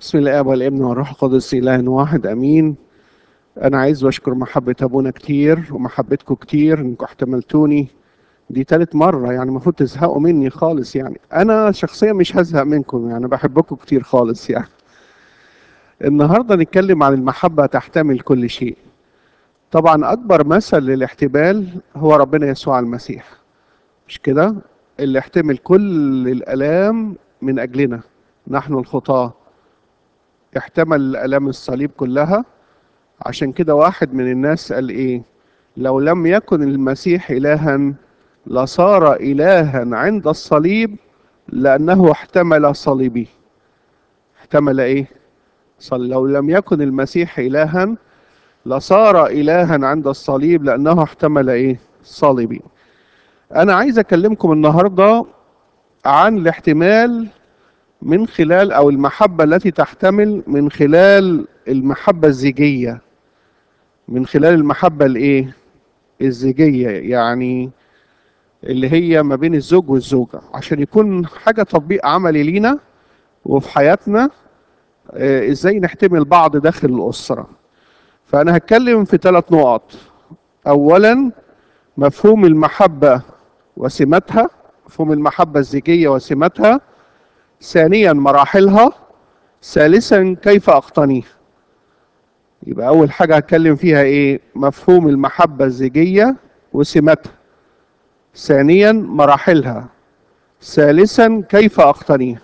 بسم الله والابن والروح القدس اله واحد امين انا عايز واشكر محبه ابونا كتير ومحبتكم كتير انكم احتملتوني دي تالت مره يعني المفروض تزهقوا مني خالص يعني انا شخصيا مش هزهق منكم يعني بحبكم كتير خالص يعني النهارده نتكلم عن المحبه تحتمل كل شيء طبعا اكبر مثل للاحتمال هو ربنا يسوع المسيح مش كده اللي احتمل كل الالام من اجلنا نحن الخطاه احتمل الالام الصليب كلها عشان كده واحد من الناس قال ايه لو لم يكن المسيح الها لصار الها عند الصليب لانه احتمل صليبي احتمل ايه صل لو لم يكن المسيح الها لصار الها عند الصليب لانه احتمل ايه صليبي انا عايز اكلمكم النهارده عن الاحتمال من خلال او المحبه التي تحتمل من خلال المحبه الزيجيه من خلال المحبه الايه الزيجيه يعني اللي هي ما بين الزوج والزوجه عشان يكون حاجه تطبيق عملي لينا وفي حياتنا آه، ازاي نحتمل بعض داخل الاسره فانا هتكلم في ثلاث نقط اولا مفهوم المحبه وسماتها مفهوم المحبه الزيجيه وسماتها ثانيا مراحلها ثالثا كيف اقتنيه يبقى اول حاجه هتكلم فيها ايه مفهوم المحبه الزيجيه وسماتها ثانيا مراحلها ثالثا كيف اقتنيه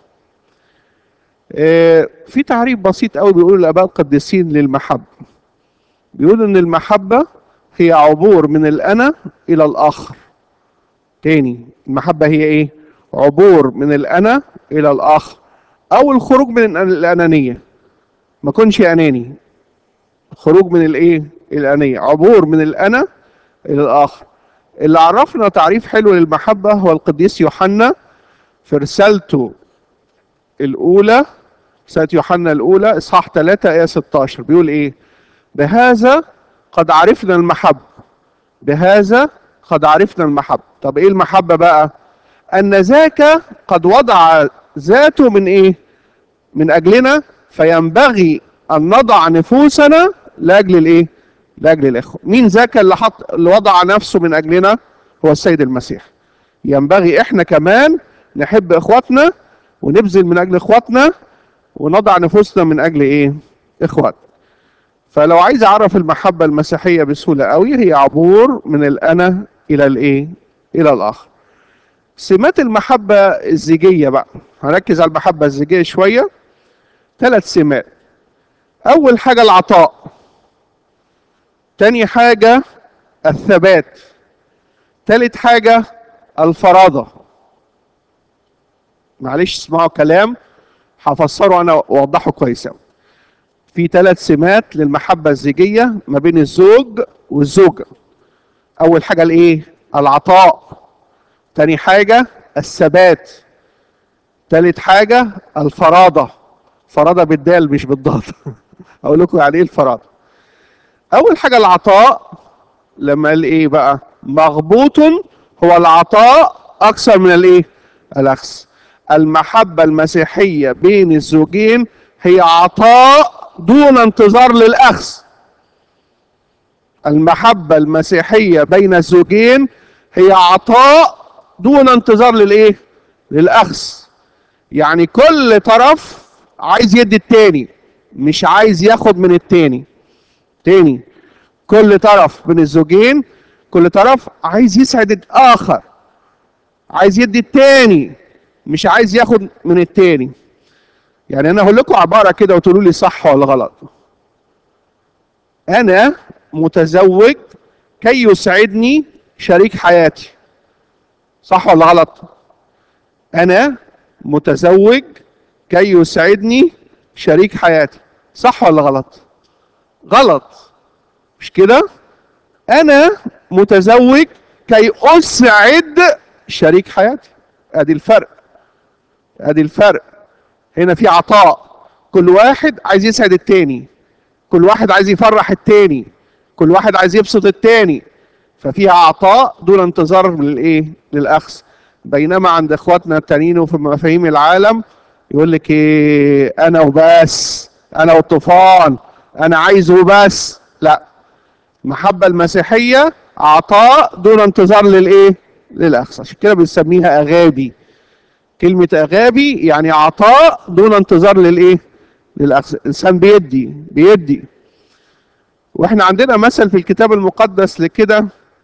آه، في تعريف بسيط قوي بيقول الاباء القديسين للمحبه بيقول ان المحبه هي عبور من الانا الى الاخر تاني المحبه هي ايه عبور من الانا الى الاخر او الخروج من الأن- الانانيه ما كنش اناني خروج من الايه الانانيه عبور من الانا الى الاخر اللي عرفنا تعريف حلو للمحبه هو القديس يوحنا في رسالته الاولى رساله يوحنا الاولى اصحاح 3 ايه 16 بيقول ايه بهذا قد عرفنا المحبه بهذا قد عرفنا المحبه طب ايه المحبه بقى ان ذاك قد وضع ذاته من ايه من اجلنا فينبغي ان نضع نفوسنا لاجل الايه لاجل الاخوه مين ذاك اللي حط اللي وضع نفسه من اجلنا هو السيد المسيح ينبغي احنا كمان نحب اخواتنا ونبذل من اجل اخواتنا ونضع نفوسنا من اجل ايه اخواتنا فلو عايز اعرف المحبه المسيحيه بسهوله قوي هي عبور من الانا الى الايه الى الاخر سمات المحبة الزيجية بقى هنركز على المحبة الزيجية شوية ثلاث سمات أول حاجة العطاء تاني حاجة الثبات تالت حاجة الفرادة معلش اسمعوا كلام هفسره أنا وأوضحه كويس أوي في ثلاث سمات للمحبة الزيجية ما بين الزوج والزوجة أول حاجة الإيه؟ العطاء تاني حاجة الثبات تالت حاجة الفرادة فرادة بالدال مش بالضاد أقول لكم يعني إيه الفرادة أول حاجة العطاء لما قال إيه بقى مغبوط هو العطاء أكثر من الإيه الأخذ المحبة المسيحية بين الزوجين هي عطاء دون انتظار للأخذ المحبة المسيحية بين الزوجين هي عطاء دون انتظار للايه للاخذ يعني كل طرف عايز يدي التاني مش عايز ياخد من التاني تاني كل طرف من الزوجين كل طرف عايز يسعد الاخر عايز يدي التاني مش عايز ياخد من التاني يعني انا هقول لكم عباره كده وتقولوا لي صح ولا غلط انا متزوج كي يسعدني شريك حياتي صح ولا غلط انا متزوج كي يسعدني شريك حياتي صح ولا غلط غلط مش كده انا متزوج كي اسعد شريك حياتي ادي الفرق ادي الفرق هنا في عطاء كل واحد عايز يسعد التاني كل واحد عايز يفرح التاني كل واحد عايز يبسط التاني ففيها عطاء دون انتظار للايه للاخذ بينما عند اخواتنا التانيين وفي مفاهيم العالم يقول لك ايه انا وبس انا والطوفان انا عايز وبس لا المحبة المسيحية عطاء دون انتظار للايه للاخذ عشان كده بنسميها اغابي كلمة اغابي يعني عطاء دون انتظار للايه للاخذ الانسان بيدي بيدي واحنا عندنا مثل في الكتاب المقدس لكده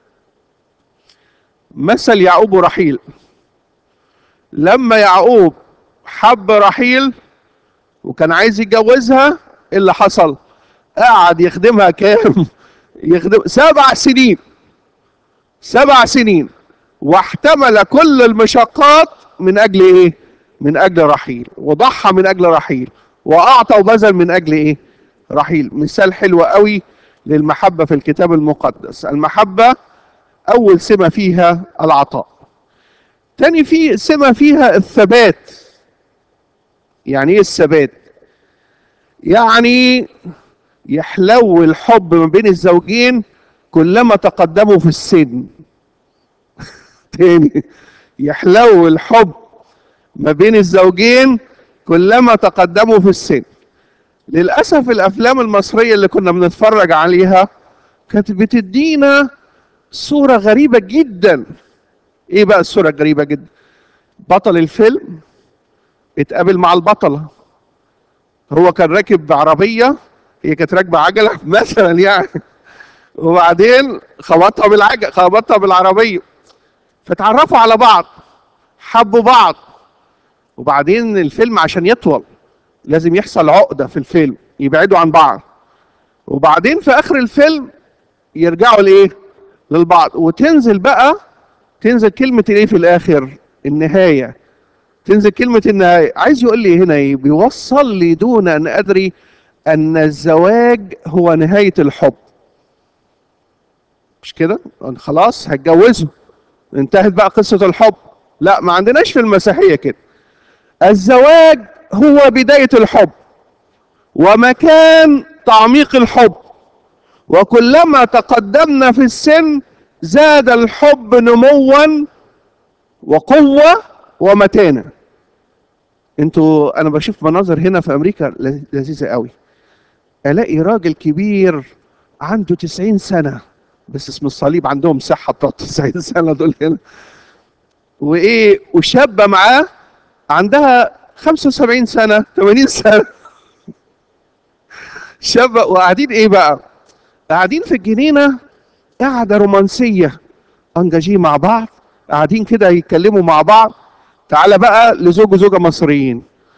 مثل يعقوب ورحيل لما يعقوب حب رحيل وكان عايز يتجوزها ايه اللي حصل قعد يخدمها كام يخدم سبع سنين سبع سنين واحتمل كل المشقات من اجل ايه من اجل رحيل وضحى من اجل رحيل واعطى وبذل من اجل ايه رحيل مثال حلو قوي للمحبة في الكتاب المقدس المحبة اول سمة فيها العطاء تاني في سمة فيها الثبات يعني ايه الثبات يعني يحلو الحب ما بين الزوجين كلما تقدموا في السن تاني يحلو الحب ما بين الزوجين كلما تقدموا في السن للأسف الأفلام المصرية اللي كنا بنتفرج عليها كانت بتدينا صورة غريبة جدا ايه بقى الصورة الغريبة جدا بطل الفيلم اتقابل مع البطلة هو كان راكب عربية هي كانت راكبة عجلة مثلا يعني وبعدين خبطها بالعجل خبطها بالعربية فتعرفوا على بعض حبوا بعض وبعدين الفيلم عشان يطول لازم يحصل عقدة في الفيلم يبعدوا عن بعض وبعدين في آخر الفيلم يرجعوا لإيه؟ للبعض وتنزل بقى تنزل كلمة ايه في الاخر النهاية تنزل كلمة النهاية عايز يقول لي هنا ايه بيوصل لي دون ان ادري ان الزواج هو نهاية الحب مش كده خلاص هتجوزوا انتهت بقى قصة الحب لا ما عندناش في المسيحية كده الزواج هو بداية الحب ومكان تعميق الحب وكلما تقدمنا في السن زاد الحب نموا وقوة ومتانة انتوا انا بشوف مناظر هنا في امريكا لذيذة قوي الاقي راجل كبير عنده 90 سنة بس اسم الصليب عندهم صحة بتاع 90 سنة دول هنا وايه وشابة معاه عندها 75 سنة 80 سنة شابة وقاعدين ايه بقى قاعدين في الجنينة قاعدة رومانسية انجاجين مع بعض قاعدين كده يتكلموا مع بعض تعالى بقى لزوج وزوجة مصريين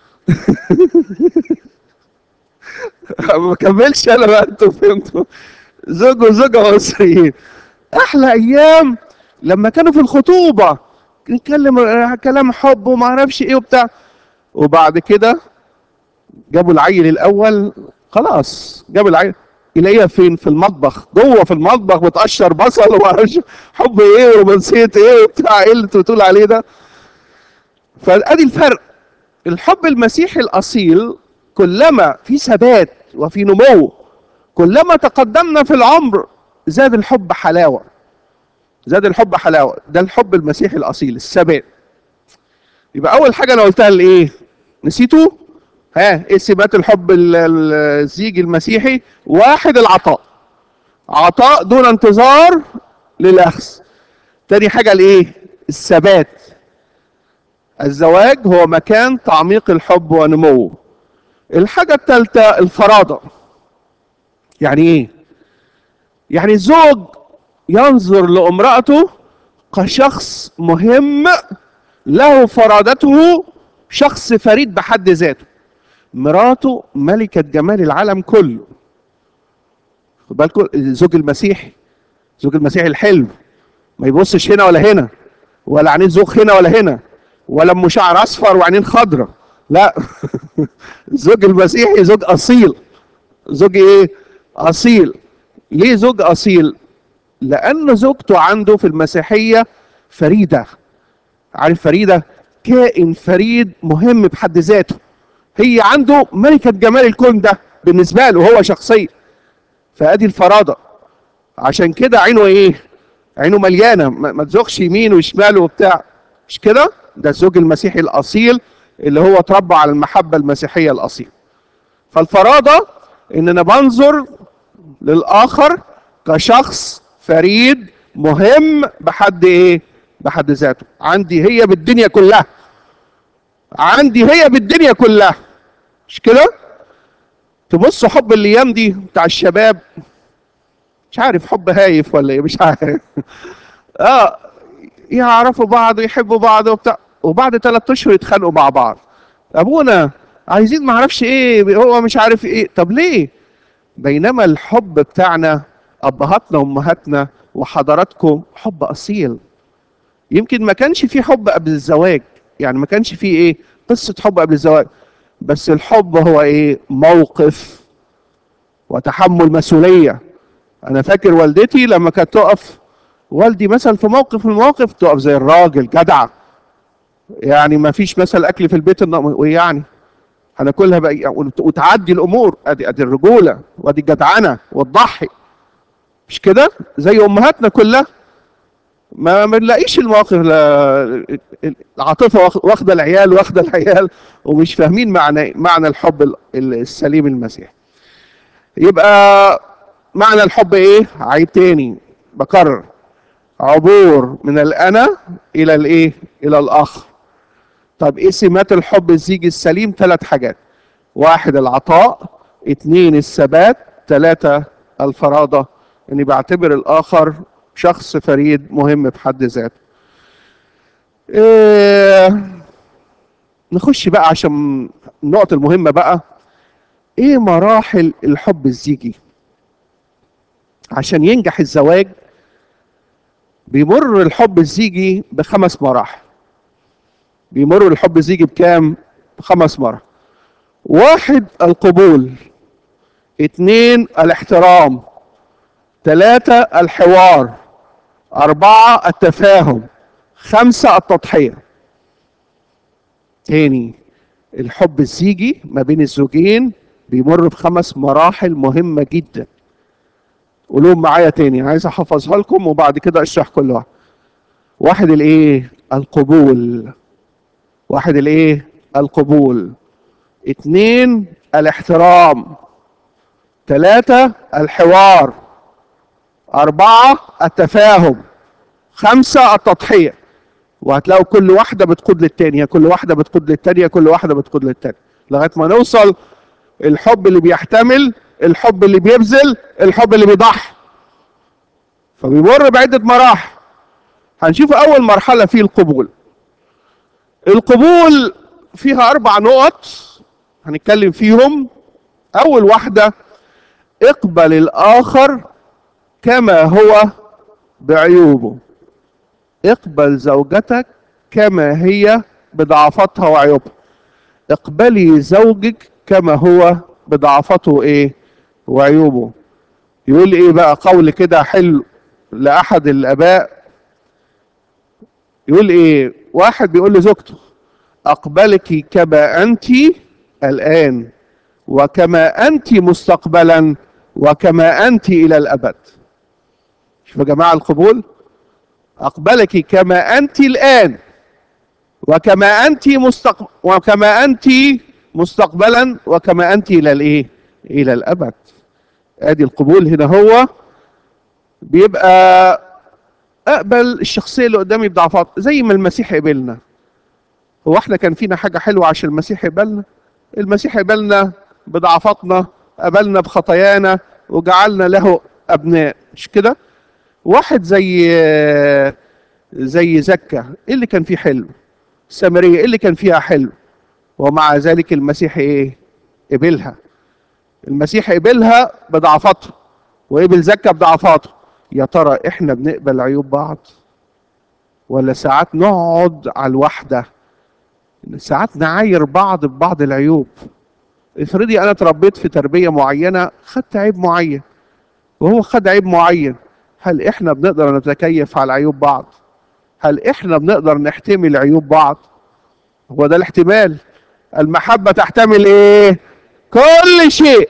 ما كملش انا بقى انتوا فهمتوا زوج وزوجة مصريين احلى ايام لما كانوا في الخطوبة نتكلم كلام حب وما اعرفش ايه وبتاع وبعد كده جابوا العيل الاول خلاص جابوا العيل يلاقيها فين في المطبخ جوه في المطبخ بتقشر بصل وما اعرفش حب ايه ورومانسيه ايه وبتاع ايه اللي انت بتقول عليه ده فادي الفرق الحب المسيحي الاصيل كلما في ثبات وفي نمو كلما تقدمنا في العمر زاد الحب حلاوه زاد الحب حلاوه ده الحب المسيحي الاصيل الثبات يبقى اول حاجه انا قلتها الايه نسيتوا ها ايه سمات الحب الزيج المسيحي واحد العطاء عطاء دون انتظار للاخذ تاني حاجه الايه الثبات الزواج هو مكان تعميق الحب ونموه الحاجه الثالثه الفراده يعني ايه يعني الزوج ينظر لامراته كشخص مهم له فرادته شخص فريد بحد ذاته مراته ملكة جمال العالم كله خد بالكم الزوج المسيحي الزوج المسيحي الحلو ما يبصش هنا ولا هنا ولا عينين زوج هنا ولا هنا ولا ام شعر اصفر وعينين خضراء لا الزوج المسيحي زوج اصيل زوج ايه اصيل ليه زوج اصيل لان زوجته عنده في المسيحيه فريده عارف فريده كائن فريد مهم بحد ذاته هي عنده ملكة جمال الكون ده بالنسبة له هو شخصيا فادي الفرادة عشان كده عينه ايه عينه مليانة ما تزوغش يمين وشمال وبتاع مش كده ده الزوج المسيحي الاصيل اللي هو اتربى على المحبة المسيحية الأصيلة فالفرادة إن أنا بنظر للآخر كشخص فريد مهم بحد إيه؟ بحد ذاته عندي هي بالدنيا كلها عندي هي بالدنيا كلها مش كده؟ تبصوا حب الايام دي بتاع الشباب مش عارف حب هايف ولا ايه مش عارف اه يعرفوا بعض ويحبوا بعض وبتاع وبعد ثلاث اشهر يتخانقوا مع بعض ابونا عايزين ما اعرفش ايه هو مش عارف ايه طب ليه بينما الحب بتاعنا ابهاتنا وامهاتنا وحضراتكم حب اصيل يمكن ما كانش في حب قبل الزواج يعني ما كانش في ايه قصه حب قبل الزواج بس الحب هو ايه موقف وتحمل مسؤوليه انا فاكر والدتي لما كانت تقف والدي مثلا في موقف من المواقف تقف زي الراجل جدعه يعني ما فيش مثلا اكل في البيت ويعني هناكلها بقى وتعدي الامور ادي ادي الرجوله وادي الجدعنه والضحي مش كده زي امهاتنا كلها ما بنلاقيش المواقف العاطفه واخده العيال واخده العيال ومش فاهمين معنى معنى الحب السليم المسيحي يبقى معنى الحب ايه عيب تاني بكرر عبور من الانا الى الايه الى الاخر طب ايه سمات الحب الزيجي السليم ثلاث حاجات واحد العطاء اتنين الثبات ثلاثة الفرادة اني بعتبر الاخر شخص فريد مهم بحد ذاته إيه نخش بقى عشان النقطة المهمة بقى ايه مراحل الحب الزيجي عشان ينجح الزواج بيمر الحب الزيجي بخمس مراحل بيمر الحب الزيجي بكام بخمس مراحل واحد القبول اتنين الاحترام ثلاثة الحوار أربعة التفاهم خمسة التضحية تاني الحب الزيجي ما بين الزوجين بيمر بخمس مراحل مهمة جدا قولوهم معايا تاني عايز احفظها لكم وبعد كده اشرح كل واحد واحد الايه القبول واحد الايه القبول اتنين الاحترام ثلاثة الحوار أربعة التفاهم خمسة التضحية وهتلاقوا كل واحدة بتقود للتانية كل واحدة بتقود للتانية كل واحدة بتقود للتانية لغاية ما نوصل الحب اللي بيحتمل الحب اللي بيبذل الحب اللي بيضحي فبيمر بعدة مراحل هنشوف أول مرحلة فيه القبول القبول فيها أربع نقط هنتكلم فيهم أول واحدة اقبل الآخر كما هو بعيوبه اقبل زوجتك كما هي بضعفتها وعيوبها اقبلي زوجك كما هو بضعفته ايه وعيوبه يقول ايه بقى قول كده حلو لاحد الاباء يقول ايه واحد بيقول لزوجته اقبلك كما انت الان وكما انت مستقبلا وكما انت الى الابد شوفوا يا جماعه القبول اقبلك كما انت الان وكما انت مستق... وكما انت مستقبلا وكما انت الى الايه الى الابد ادي القبول هنا هو بيبقى اقبل الشخصيه اللي قدامي بضعفات زي ما المسيح قبلنا هو احنا كان فينا حاجه حلوه عشان المسيح يقبلنا المسيح قبلنا بضعفاتنا قبلنا بخطايانا وجعلنا له ابناء مش كده واحد زي زي زكا ايه اللي كان فيه حلو السامريه ايه اللي كان فيها حلو ومع ذلك المسيح ايه قبلها المسيح قبلها بضعفاتها وقبل زكا بضعفاته يا ترى احنا بنقبل عيوب بعض ولا ساعات نقعد على الوحده ساعات نعاير بعض ببعض العيوب افرضي انا اتربيت في تربيه معينه خدت عيب معين وهو خد عيب معين هل احنا بنقدر نتكيف على عيوب بعض هل احنا بنقدر نحتمل عيوب بعض هو ده الاحتمال المحبه تحتمل ايه كل شيء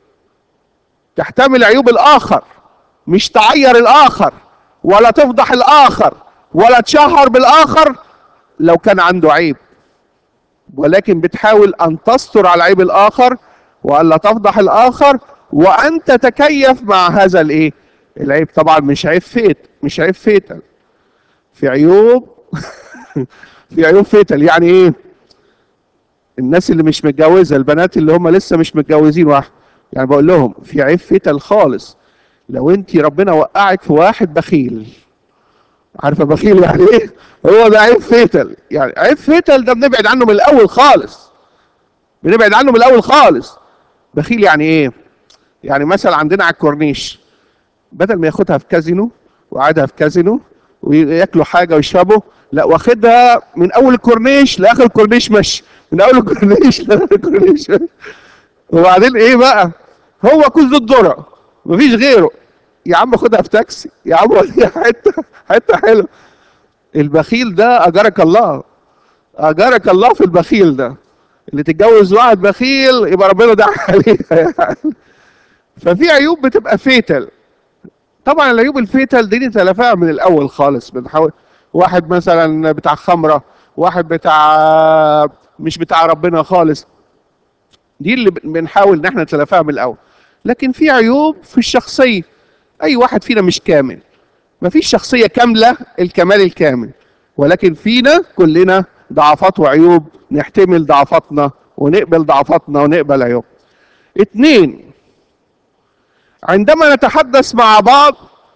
تحتمل عيوب الاخر مش تعير الاخر ولا تفضح الاخر ولا تشهر بالاخر لو كان عنده عيب ولكن بتحاول ان تستر على عيب الاخر والا تفضح الاخر وان تتكيف مع هذا الايه العيب طبعا مش عيب فيت مش عيب فيتل في عيوب في عيوب فيتل يعني ايه الناس اللي مش متجوزه البنات اللي هم لسه مش متجوزين واحد يعني بقول لهم في عيب فيتل خالص لو انت ربنا وقعك في واحد بخيل عارفه بخيل يعني ايه هو ده عيب فيتل يعني عيب فيتل ده بنبعد عنه من الاول خالص بنبعد عنه من الاول خالص بخيل يعني ايه يعني مثلا عندنا على الكورنيش بدل ما ياخدها في كازينو وقعدها في كازينو وياكلوا حاجه ويشربوا لا واخدها من اول الكورنيش لاخر الكورنيش مشي من اول الكورنيش لاخر الكورنيش وبعدين ايه بقى هو كل الذره مفيش غيره يا عم خدها في تاكسي يا عم وديها حته حته حلوه البخيل ده اجرك الله اجرك الله في البخيل ده اللي تتجوز واحد بخيل يبقى ربنا دعا عليها يعني ففي عيوب بتبقى فيتل طبعا العيوب الفيتل دي نتلافاها من الاول خالص بنحاول واحد مثلا بتاع خمره واحد بتاع مش بتاع ربنا خالص دي اللي بنحاول ان احنا نتلافاها من الاول لكن في عيوب في الشخصيه اي واحد فينا مش كامل مفيش شخصيه كامله الكمال الكامل ولكن فينا كلنا ضعفات وعيوب نحتمل ضعفاتنا ونقبل ضعفاتنا ونقبل عيوب اتنين عندما نتحدث مع بعض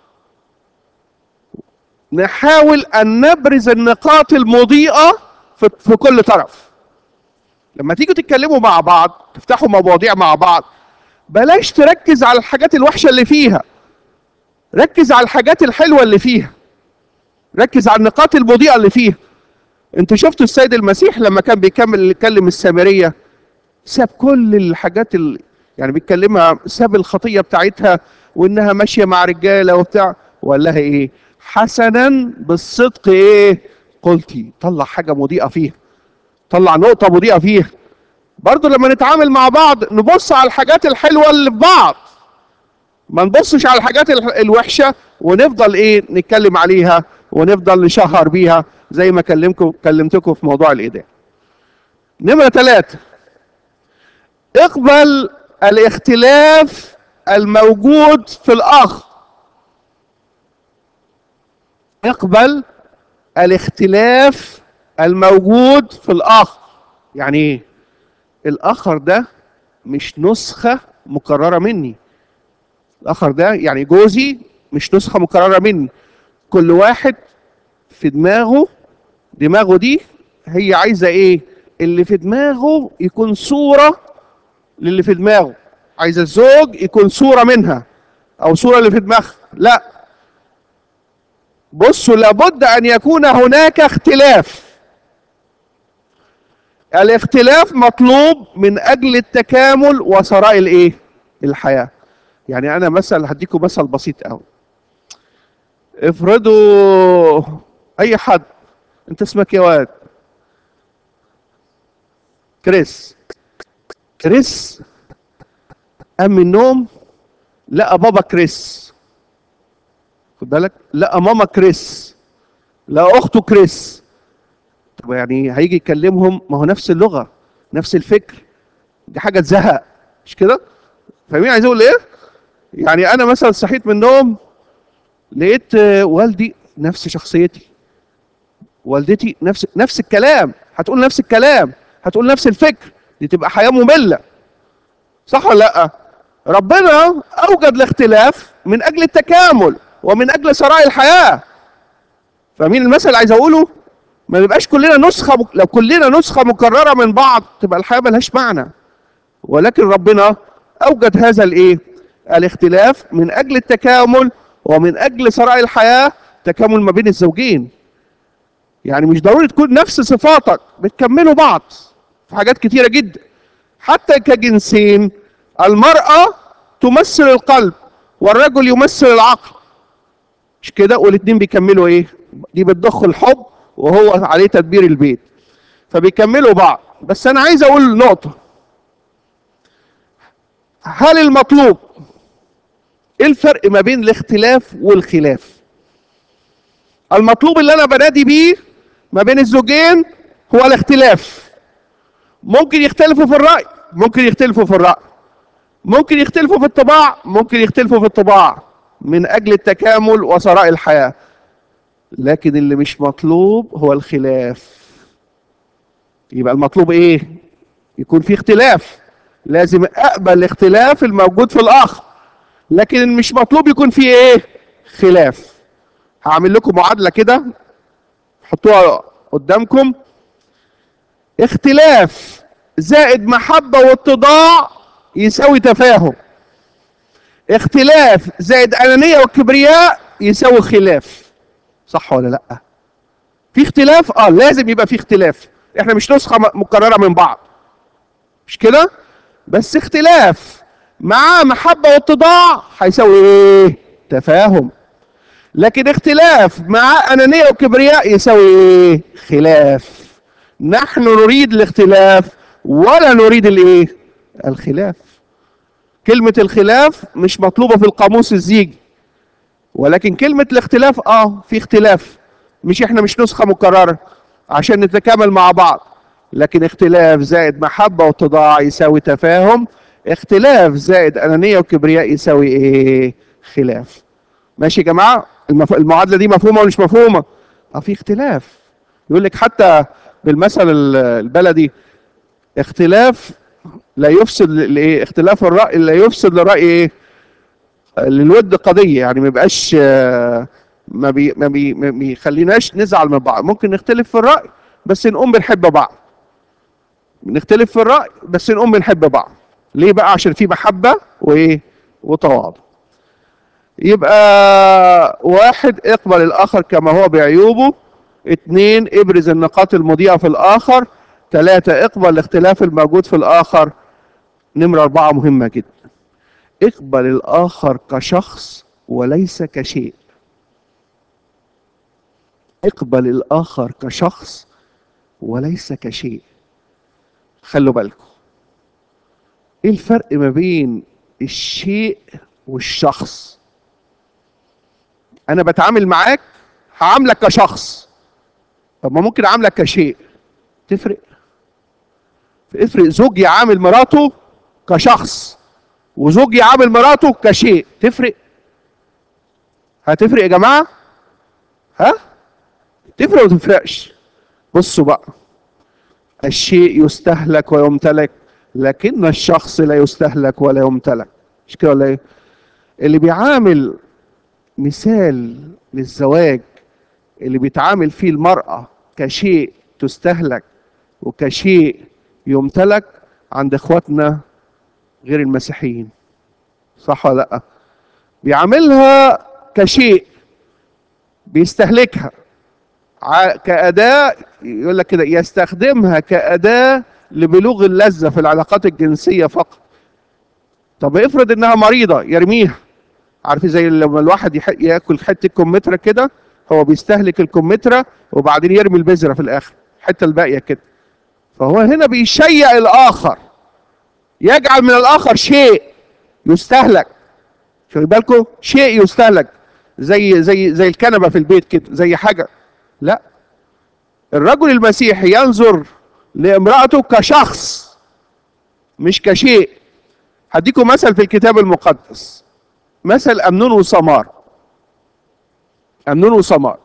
نحاول ان نبرز النقاط المضيئه في, في كل طرف لما تيجوا تتكلموا مع بعض تفتحوا مواضيع مع بعض بلاش تركز على الحاجات الوحشه اللي فيها ركز على الحاجات الحلوه اللي فيها ركز على النقاط المضيئه اللي فيها انتوا شفتوا السيد المسيح لما كان بيكمل يكلم السامريه ساب كل الحاجات اللي يعني بيتكلمها ساب الخطيه بتاعتها وانها ماشيه مع رجاله وبتاع وقال لها ايه حسنا بالصدق ايه قلتي طلع حاجه مضيئه فيها طلع نقطه مضيئه فيها برضو لما نتعامل مع بعض نبص على الحاجات الحلوه اللي في بعض ما نبصش على الحاجات الوحشه ونفضل ايه نتكلم عليها ونفضل نشهر بيها زي ما كلمكم كلمتكم في موضوع الايداع نمره ثلاثة اقبل الاختلاف الموجود في الاخ اقبل الاختلاف الموجود في الاخ يعني ايه الاخر ده مش نسخه مكرره مني الاخر ده يعني جوزي مش نسخه مكرره مني كل واحد في دماغه دماغه دي هي عايزه ايه اللي في دماغه يكون صوره للي في دماغه عايزه الزوج يكون صوره منها او صوره اللي في دماغها لا بصوا لابد ان يكون هناك اختلاف الاختلاف مطلوب من اجل التكامل وثراء الايه الحياه يعني انا مثلا هديكم مثل بسيط قوي افرضوا اي حد انت اسمك يا واد كريس كريس قام من النوم لقى بابا كريس خد بالك لقى ماما كريس لقى اخته كريس طب يعني هيجي يكلمهم ما هو نفس اللغه نفس الفكر دي حاجه تزهق مش كده فاهمين عايز اقول ايه يعني انا مثلا صحيت من النوم لقيت والدي نفس شخصيتي والدتي نفس نفس الكلام هتقول نفس الكلام هتقول نفس الفكر دي تبقى حياه ممله صح ولا لا ربنا اوجد الاختلاف من اجل التكامل ومن اجل ثراء الحياه فاهمين المثل اللي عايز اقوله ما نبقاش كلنا نسخه مك... لو كلنا نسخه مكرره من بعض تبقى الحياه ملهاش معنى ولكن ربنا اوجد هذا الايه الاختلاف من اجل التكامل ومن اجل ثراء الحياه تكامل ما بين الزوجين يعني مش ضروري تكون نفس صفاتك بتكملوا بعض في حاجات كتيره جدا حتى كجنسين المراه تمثل القلب والرجل يمثل العقل مش كده والاثنين بيكملوا ايه دي بتضخ الحب وهو عليه تدبير البيت فبيكملوا بعض بس انا عايز اقول نقطه هل المطلوب ايه الفرق ما بين الاختلاف والخلاف المطلوب اللي انا بنادي بيه ما بين الزوجين هو الاختلاف ممكن يختلفوا في الرأي ممكن يختلفوا في الرأي ممكن يختلفوا في الطباع ممكن يختلفوا في الطباع من أجل التكامل وثراء الحياة لكن اللي مش مطلوب هو الخلاف يبقى المطلوب ايه يكون في اختلاف لازم اقبل الاختلاف الموجود في الاخر لكن مش مطلوب يكون في ايه خلاف هعمل لكم معادله كده حطوها قدامكم اختلاف زائد محبه واتضاع يساوي تفاهم اختلاف زائد انانيه وكبرياء يساوي خلاف صح ولا لا في اختلاف اه لازم يبقى في اختلاف احنا مش نسخه م- مكرره من بعض مش كده بس اختلاف مع محبه واتضاع هيساوي ايه تفاهم لكن اختلاف مع انانيه وكبرياء يساوي ايه خلاف نحن نريد الاختلاف ولا نريد الايه الخلاف كلمه الخلاف مش مطلوبه في القاموس الزيجي ولكن كلمة الاختلاف اه في اختلاف مش احنا مش نسخة مكررة عشان نتكامل مع بعض لكن اختلاف زائد محبة واتضاع يساوي تفاهم اختلاف زائد أنانية وكبرياء يساوي ايه خلاف ماشي يا جماعة المف... المعادلة دي مفهومة ولا مش مفهومة اه في اختلاف يقول لك حتى بالمثل ال- البلدي اختلاف لا يفسد ل- لايه اختلاف الرأي لا يفسد لرأي ايه للود قضيه يعني ما يبقاش آه، ما بي ما بي ما بيخليناش نزعل من بعض ممكن نختلف في الراي بس نقوم بنحب بعض نختلف في الراي بس نقوم بنحب بعض ليه بقى عشان في محبه وايه وتواضع يبقى واحد اقبل الاخر كما هو بعيوبه اتنين ابرز النقاط المضيئه في الاخر ثلاثة اقبل الاختلاف الموجود في الاخر نمرة أربعة مهمة جدا اقبل الآخر كشخص وليس كشيء اقبل الآخر كشخص وليس كشيء خلوا بالكم ايه الفرق ما بين الشيء والشخص انا بتعامل معاك هعاملك كشخص طب ما ممكن اعاملك كشيء تفرق افرق زوج يعامل مراته كشخص وزوج يعامل مراته كشيء تفرق هتفرق يا جماعه ها تفرق ولا تفرقش بصوا بقى الشيء يستهلك ويمتلك لكن الشخص لا يستهلك ولا يمتلك مش كده ولا ايه اللي بيعامل مثال للزواج اللي بيتعامل فيه المرأة كشيء تستهلك وكشيء يمتلك عند اخواتنا غير المسيحيين صح ولا لا بيعاملها كشيء بيستهلكها ع- كأداة يقول لك كده يستخدمها كأداة لبلوغ اللذة في العلاقات الجنسية فقط طب افرض انها مريضة يرميها عارفين زي لما الواحد يح- ياكل حتة كمثرى كده هو بيستهلك الكمثرى وبعدين يرمي البذرة في الاخر الحتة الباقية كده فهو هنا بيشيع الاخر يجعل من الاخر شيء يستهلك خلي بالكم شيء يستهلك زي زي زي الكنبه في البيت كده زي حاجه لا الرجل المسيحي ينظر لامراته كشخص مش كشيء هديكم مثل في الكتاب المقدس مثل امنون وسمار امنون وسمار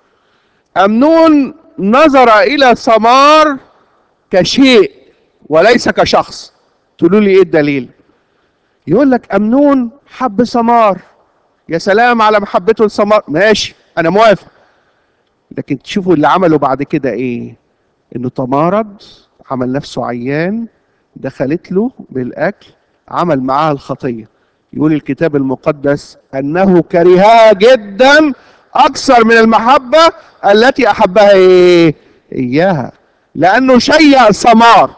امنون نظر الى سمار كشيء وليس كشخص تقولوا لي ايه الدليل يقول لك امنون حب سمار يا سلام على محبته لسمار ماشي انا موافق لكن تشوفوا اللي عمله بعد كده ايه انه تمارض عمل نفسه عيان دخلت له بالاكل عمل معاها الخطيه يقول الكتاب المقدس انه كرهها جدا اكثر من المحبه التي احبها ايه اياها لانه شيع سمار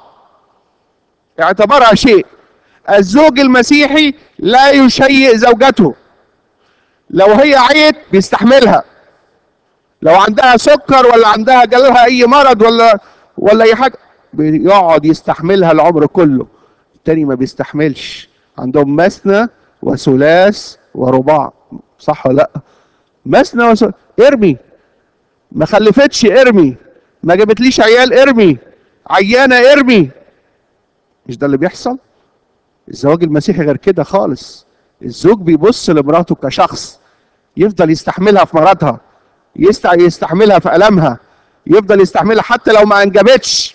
اعتبرها شيء الزوج المسيحي لا يشيء زوجته لو هي عيت بيستحملها لو عندها سكر ولا عندها جالها اي مرض ولا ولا اي حاجه بيقعد يستحملها العمر كله التاني ما بيستحملش عندهم مثنى وثلاث ورباع صح ولا لا مثنى وثلاث ارمي ما خلفتش ارمي ما جابتليش عيال ارمي عيانه ارمي مش ده اللي بيحصل الزواج المسيحي غير كده خالص الزوج بيبص لمراته كشخص يفضل يستحملها في مرضها يست- يستحملها في ألمها يفضل يستحملها حتى لو ما أنجبتش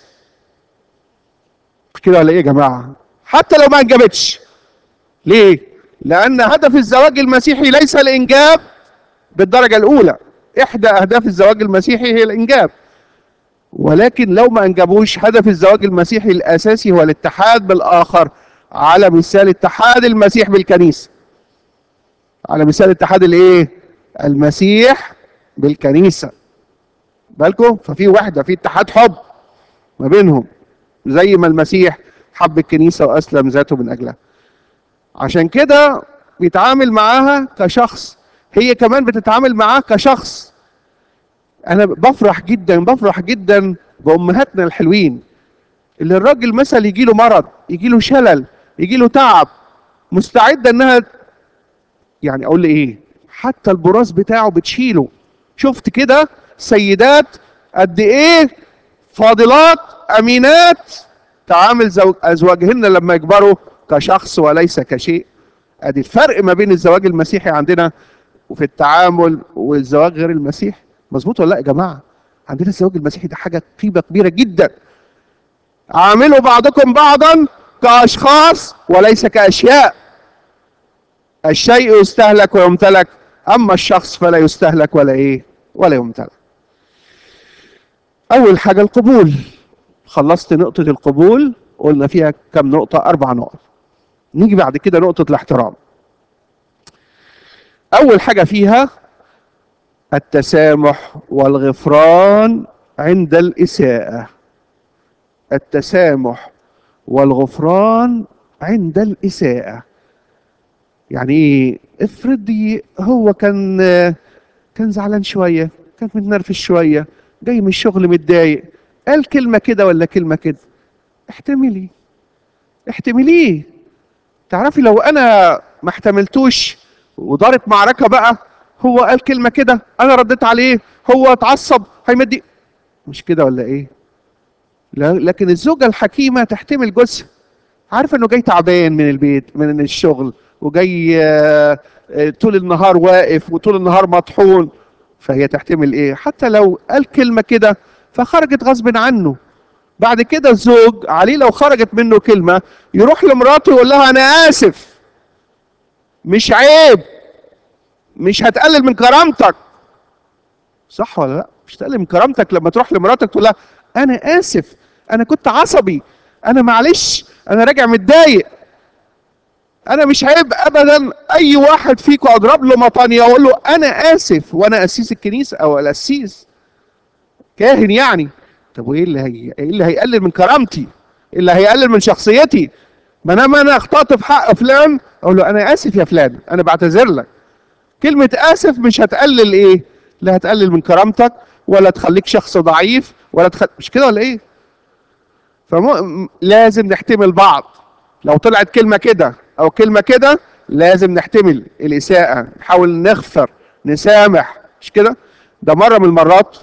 مش كده ولا إيه يا جماعة حتى لو ما أنجبتش ليه؟ لأن هدف الزواج المسيحي ليس الإنجاب بالدرجة الأولى إحدى أهداف الزواج المسيحي هي الإنجاب ولكن لو ما أنجبوش هدف الزواج المسيحي الأساسي هو الاتحاد بالآخر على مثال اتحاد المسيح بالكنيسة على مثال اتحاد الايه المسيح بالكنيسة بالكم ففي وحدة في اتحاد حب ما بينهم زي ما المسيح حب الكنيسة وأسلم ذاته من أجلها عشان كده بيتعامل معاها كشخص هي كمان بتتعامل معاه كشخص انا بفرح جدا بفرح جدا بامهاتنا الحلوين اللي الراجل مثلا يجي له مرض يجي له شلل يجي له تعب مستعده انها يعني اقول ايه حتى البراز بتاعه بتشيله شفت كده سيدات قد ايه فاضلات امينات تعامل زوج ازواجهن لما يكبروا كشخص وليس كشيء ادي الفرق ما بين الزواج المسيحي عندنا وفي التعامل والزواج غير المسيحي مظبوط ولا لا يا جماعه عندنا الزواج المسيحي ده حاجه قيمه كبيره جدا عاملوا بعضكم بعضا كاشخاص وليس كاشياء الشيء يستهلك ويمتلك اما الشخص فلا يستهلك ولا ايه ولا يمتلك اول حاجه القبول خلصت نقطه القبول قلنا فيها كم نقطه اربع نقط نيجي بعد كده نقطه الاحترام اول حاجه فيها التسامح والغفران عند الاساءه التسامح والغفران عند الاساءه يعني ايه افرضي هو كان كان زعلان شويه كان متنرفز شويه جاي من الشغل متضايق قال كلمه كده ولا كلمه كده احتملي احتمليه تعرفي لو انا ما احتملتوش ودارت معركه بقى هو قال كلمه كده انا رديت عليه هو اتعصب هيمد إيه؟ مش كده ولا ايه لا لكن الزوجه الحكيمه تحتمل جوزها عارفه انه جاي تعبان من البيت من الشغل وجاي آه، آه، طول النهار واقف وطول النهار مطحون فهي تحتمل ايه حتى لو قال كلمه كده فخرجت غصب عنه بعد كده الزوج عليه لو خرجت منه كلمه يروح لمراته يقول لها انا اسف مش عيب مش هتقلل من كرامتك صح ولا لا مش هتقلل من كرامتك لما تروح لمراتك تقول لها انا اسف انا كنت عصبي انا معلش انا راجع متضايق انا مش عيب ابدا اي واحد فيكم اضرب له مطانيه واقول له انا اسف وانا قسيس الكنيسه او القسيس كاهن يعني طب وايه اللي هي ايه اللي هيقلل من كرامتي إيه اللي هيقلل من شخصيتي ما انا ما انا اخطات في حق فلان اقول له انا اسف يا فلان انا بعتذر لك كلمه اسف مش هتقلل ايه لا هتقلل من كرامتك ولا تخليك شخص ضعيف ولا تخل... مش كده ولا ايه فم... لازم نحتمل بعض لو طلعت كلمه كده او كلمه كده لازم نحتمل الاساءه نحاول نغفر نسامح مش كده ده مره من المرات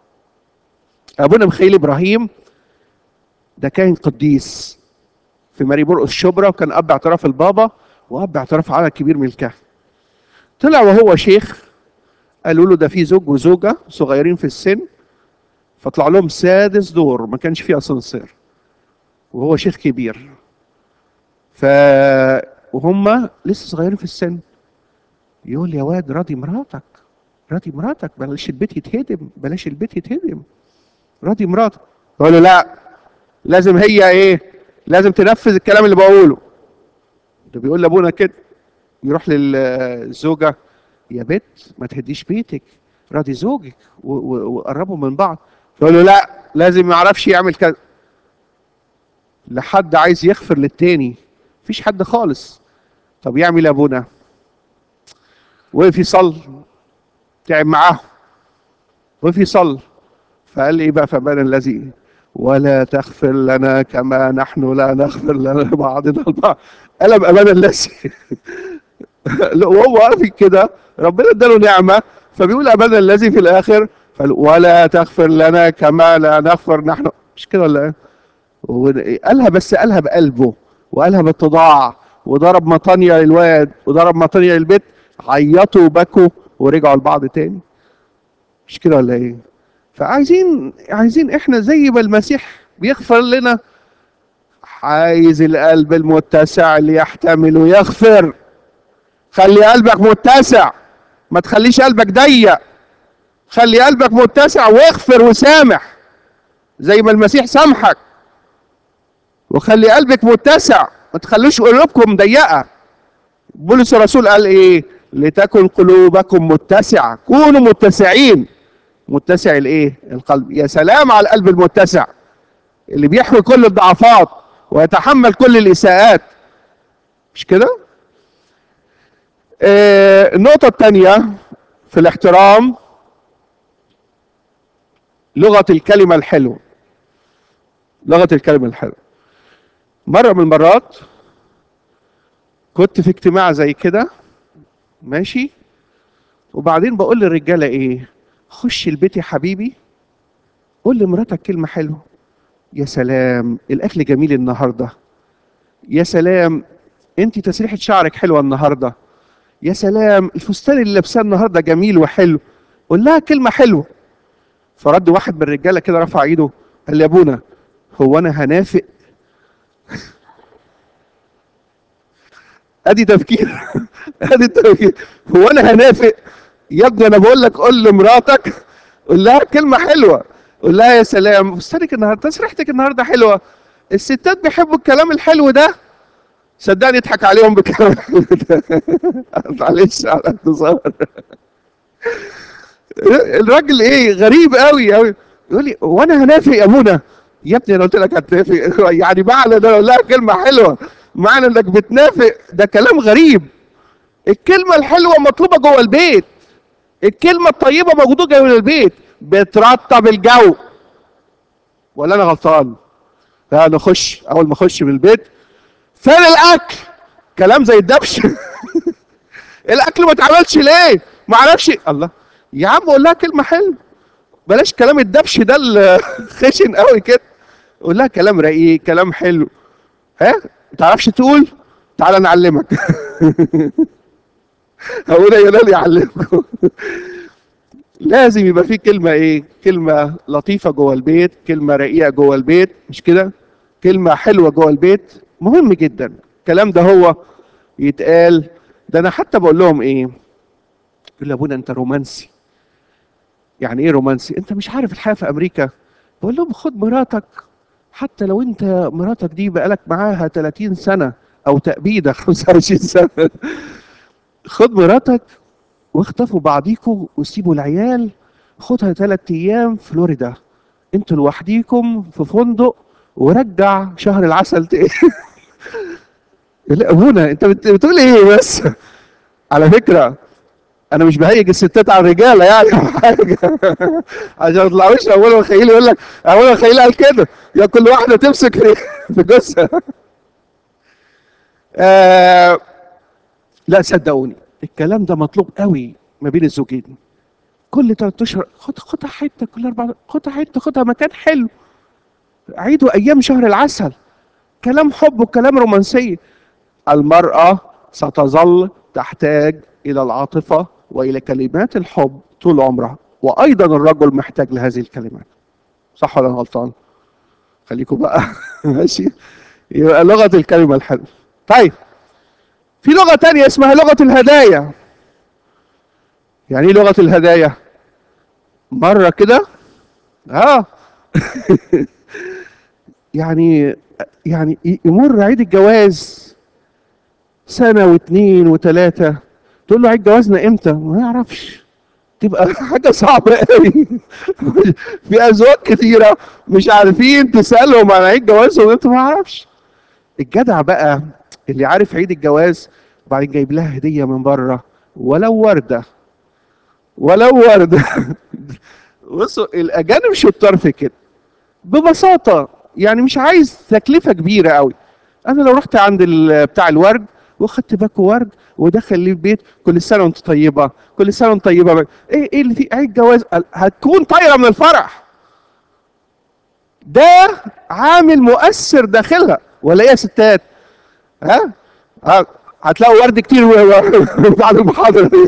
ابونا مخيل ابراهيم ده كان قديس في ماري برقس شبرا وكان اب اعتراف البابا واب اعتراف عدد كبير من الكهنه طلع وهو شيخ قالوا له ده في زوج وزوجه صغيرين في السن فطلع لهم سادس دور ما كانش فيه اسانسير وهو شيخ كبير ف وهم لسه صغيرين في السن يقول يا واد راضي مراتك راضي مراتك بلاش البيت يتهدم بلاش البيت يتهدم راضي مراتك يقول له لا لازم هي ايه لازم تنفذ الكلام اللي بقوله ده بيقول لابونا كده يروح للزوجه يا بت ما تهديش بيتك راضي زوجك و- و- وقربوا من بعض يقول له لا لازم ما يعرفش يعمل كذا لحد عايز يغفر للتاني مفيش حد خالص طب يعمل ابونا وقف يصلي تعب معاهم وقف يصلي فقال ايه بقى فبان الذي ولا تغفر لنا كما نحن لا نغفر لنا بعضنا البعض قلب امان الذي وهو واقف كده ربنا اداله نعمه فبيقول امان الذي في الاخر فقال ولا تغفر لنا كما لا نغفر نحن مش كده ولا ايه؟ وقالها بس قالها بقلبه وقالها باتضاع وضرب مطانيا للواد وضرب مطانيا للبيت عيطوا وبكوا ورجعوا لبعض تاني مش كده ولا ايه فعايزين عايزين احنا زي ما المسيح بيغفر لنا عايز القلب المتسع اللي يحتمل ويغفر خلي قلبك متسع ما تخليش قلبك ضيق خلي قلبك متسع واغفر وسامح زي ما المسيح سامحك وخلي قلبك متسع ما تخلوش قلوبكم ضيقه بولس الرسول قال ايه لتكن قلوبكم متسعه كونوا متسعين متسع الايه القلب يا سلام على القلب المتسع اللي بيحوي كل الضعفات ويتحمل كل الاساءات مش كده آه النقطه الثانيه في الاحترام لغه الكلمه الحلوه لغه الكلمه الحلوه مره من المرات كنت في اجتماع زي كده ماشي وبعدين بقول للرجاله ايه خش البيت يا حبيبي قول لمراتك كلمه حلوه يا سلام الاكل جميل النهارده يا سلام انت تسريحه شعرك حلوه النهارده يا سلام الفستان اللي لابساه النهارده جميل وحلو قول لها كلمه حلوه فرد واحد من الرجاله كده رفع ايده قال لي يا ابونا هو انا هنافق ادي تفكير ادي التفكير هو انا هنافق يا ابني انا بقول لك قول لمراتك قول لها كلمه حلوه قول لها يا سلام فستانك النهارده تسريحتك النهارده حلوه الستات بيحبوا الكلام الحلو ده صدقني اضحك عليهم بالكلام الحلو ده معلش على الاختصار الراجل ايه غريب قوي قوي يقول لي وانا هنافق يا منى يا ابني انا قلت لك هتنافق يعني معنى ده اقول لها كلمه حلوه معنى انك بتنافق ده كلام غريب الكلمه الحلوه مطلوبه جوه البيت الكلمه الطيبه موجوده جوه البيت بترطب الجو ولا انا غلطان لا نخش اول ما اخش من البيت فين الاكل كلام زي الدبش الاكل ما اتعملش ليه ما اعرفش الله يا عم قول لها كلمه حلوه بلاش كلام الدبش ده الخشن قوي كده قول لها كلام رقيق كلام حلو ها ما تعرفش تقول تعالى نعلمك هقول يا نال يعلمكم لازم يبقى في كلمه ايه كلمه لطيفه جوه البيت كلمه رقيقه جوه البيت مش كده كلمه حلوه جوه البيت مهم جدا الكلام ده هو يتقال ده انا حتى بقول لهم ايه يقول لي ابونا انت رومانسي يعني ايه رومانسي انت مش عارف الحياه في امريكا بقول لهم خد مراتك حتى لو انت مراتك دي بقالك معاها 30 سنه او تأبيده 25 سنه خد مراتك واخطفوا بعضيكوا وسيبوا العيال خدها ثلاث ايام فلوريدا انتوا لوحديكم في فندق ورجع شهر العسل تاني لا ابونا انت بتقول ايه بس على فكره انا مش بهيج الستات على الرجاله يعني حاجه عشان ما يطلعوش اول ما خيل يقول لك اول ما خيل قال كده يا كل واحده تمسك في في جوزها آه لا صدقوني الكلام ده مطلوب قوي ما بين الزوجين كل ثلاث اشهر خد خدها حته كل اربع خدها حته خدها مكان حلو عيدوا ايام شهر العسل كلام حب وكلام رومانسيه المراه ستظل تحتاج الى العاطفه والى كلمات الحب طول عمرها وايضا الرجل محتاج لهذه الكلمات صح ولا غلطان خليكم بقى ماشي يبقى لغه الكلمه الحلوه طيب في لغه تانية اسمها لغه الهدايا يعني ايه لغه الهدايا مره كده اه يعني يعني يمر عيد الجواز سنه واثنين وثلاثه تقول له عيد جوازنا امتى؟ ما يعرفش تبقى حاجه صعبه قوي في ازواج كتيره مش عارفين تسالهم عن عيد جوازهم امتى ما يعرفش الجدع بقى اللي عارف عيد الجواز وبعدين جايب لها هديه من بره ولو ورده ولو ورده بصوا الاجانب شطار في كده ببساطه يعني مش عايز تكلفه كبيره قوي انا لو رحت عند بتاع الورد واخدت باكو ورد ودخل لي البيت كل سنه وانت طيبه كل سنه وانت طيبه ايه ايه اللي في عيد جواز هتكون طايره من الفرح ده عامل مؤثر داخلها ولا ايه يا ستات ها ها هتلاقوا ورد كتير بعد المحاضره دي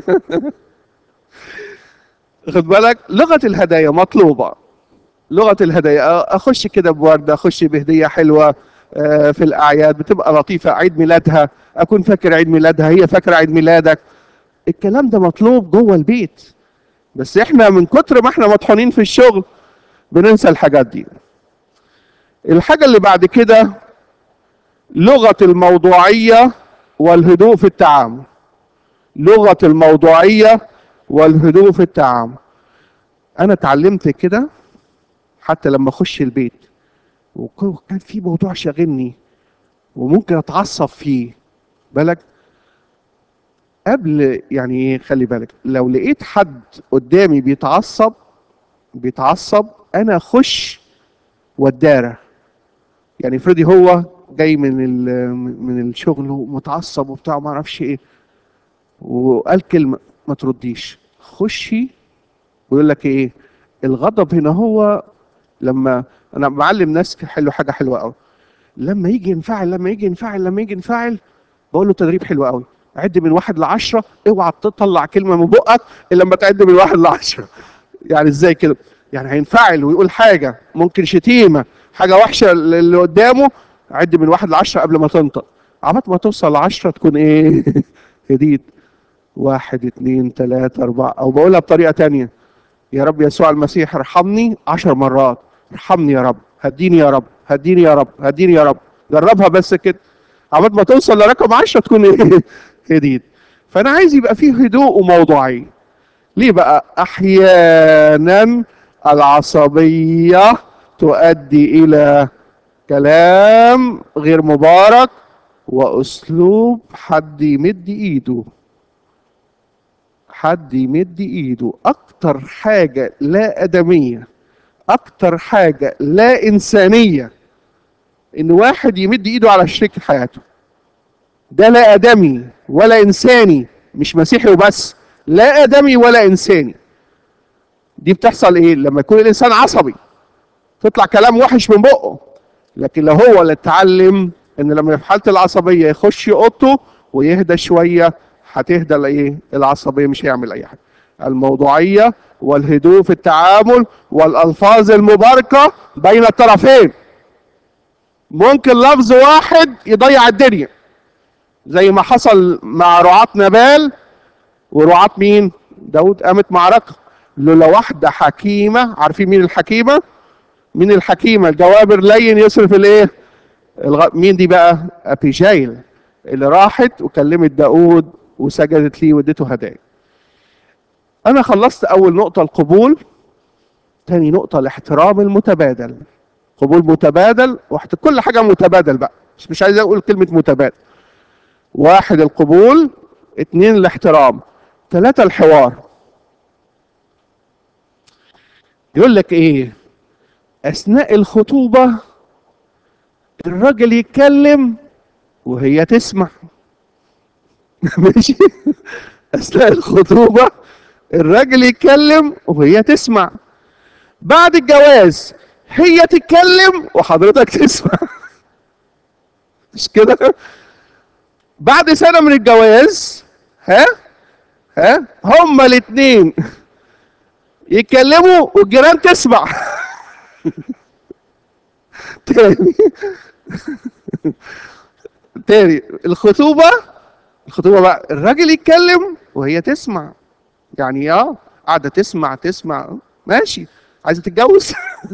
خد بالك لغه الهدايا مطلوبه لغه الهدايا اخش كده بورده اخش بهديه حلوه آه، في الاعياد بتبقى لطيفه عيد ميلادها اكون فاكر عيد ميلادها هي فاكره عيد ميلادك الكلام ده مطلوب جوه البيت بس احنا من كتر ما احنا مطحونين في الشغل بننسى الحاجات دي الحاجه اللي بعد كده لغه الموضوعيه والهدوء في التعامل لغه الموضوعيه والهدوء في التعامل انا اتعلمت كده حتى لما اخش البيت وكان في موضوع شاغلني وممكن اتعصب فيه بالك قبل يعني ايه خلي بالك لو لقيت حد قدامي بيتعصب بيتعصب انا اخش واتدارى يعني افرضي هو جاي من ال- من الشغل ومتعصب وبتاع ما اعرفش ايه وقال كلمه ما ترديش خشي ويقول لك ايه الغضب هنا هو لما انا معلم ناس حلو حاجه حلوه قوي لما يجي ينفعل لما يجي ينفعل لما يجي ينفعل بقول له تدريب حلو قوي عد من واحد لعشرة اوعى تطلع كلمة من بقك الا لما تعد من واحد لعشرة يعني ازاي كده يعني هينفعل ويقول حاجة ممكن شتيمة حاجة وحشة اللي قدامه عد من واحد لعشرة قبل ما تنطق عبط ما توصل لعشرة تكون ايه هديت واحد اتنين تلاتة اربعة او بقولها بطريقة تانية يا رب يسوع المسيح ارحمني عشر مرات ارحمني يا رب هديني يا رب هديني يا رب هديني يا رب جربها بس كده عبال ما توصل لرقم 10 تكون ايه هديت فانا عايز يبقى فيه هدوء وموضوعيه ليه بقى احيانا العصبيه تؤدي الى كلام غير مبارك واسلوب حد يمد ايده حد يمد ايده اكتر حاجه لا ادميه اكتر حاجه لا انسانيه ان واحد يمد ايده على شريك حياته ده لا ادمي ولا انساني مش مسيحي وبس لا ادمي ولا انساني دي بتحصل ايه لما يكون الانسان عصبي تطلع كلام وحش من بقه لكن لو هو اللي اتعلم ان لما في حاله العصبيه يخش اوضته ويهدى شويه هتهدى الايه العصبيه مش هيعمل اي حاجه الموضوعيه والهدوء في التعامل والالفاظ المباركه بين الطرفين ممكن لفظ واحد يضيع الدنيا زي ما حصل مع رعاة نبال ورعاة مين داود قامت معركة لولا واحدة حكيمة عارفين مين الحكيمة مين الحكيمة الجوابر لين يصرف الايه الغ... مين دي بقى ابيجايل اللي راحت وكلمت داود وسجدت ليه واديته هدايا انا خلصت اول نقطة القبول تاني نقطة الاحترام المتبادل قبول متبادل واحد كل حاجة متبادل بقى مش مش عايز اقول كلمة متبادل واحد القبول اتنين الاحترام ثلاثة الحوار يقول لك ايه اثناء الخطوبة الراجل يتكلم وهي تسمع ماشي اثناء الخطوبة الراجل يتكلم وهي تسمع بعد الجواز هي تتكلم وحضرتك تسمع مش كده بعد سنة من الجواز ها ها هما الاثنين يتكلموا والجيران تسمع تاني تاني الخطوبة الخطوبة بقى الراجل يتكلم وهي تسمع يعني اه قاعدة تسمع تسمع ماشي عايزة تتجوز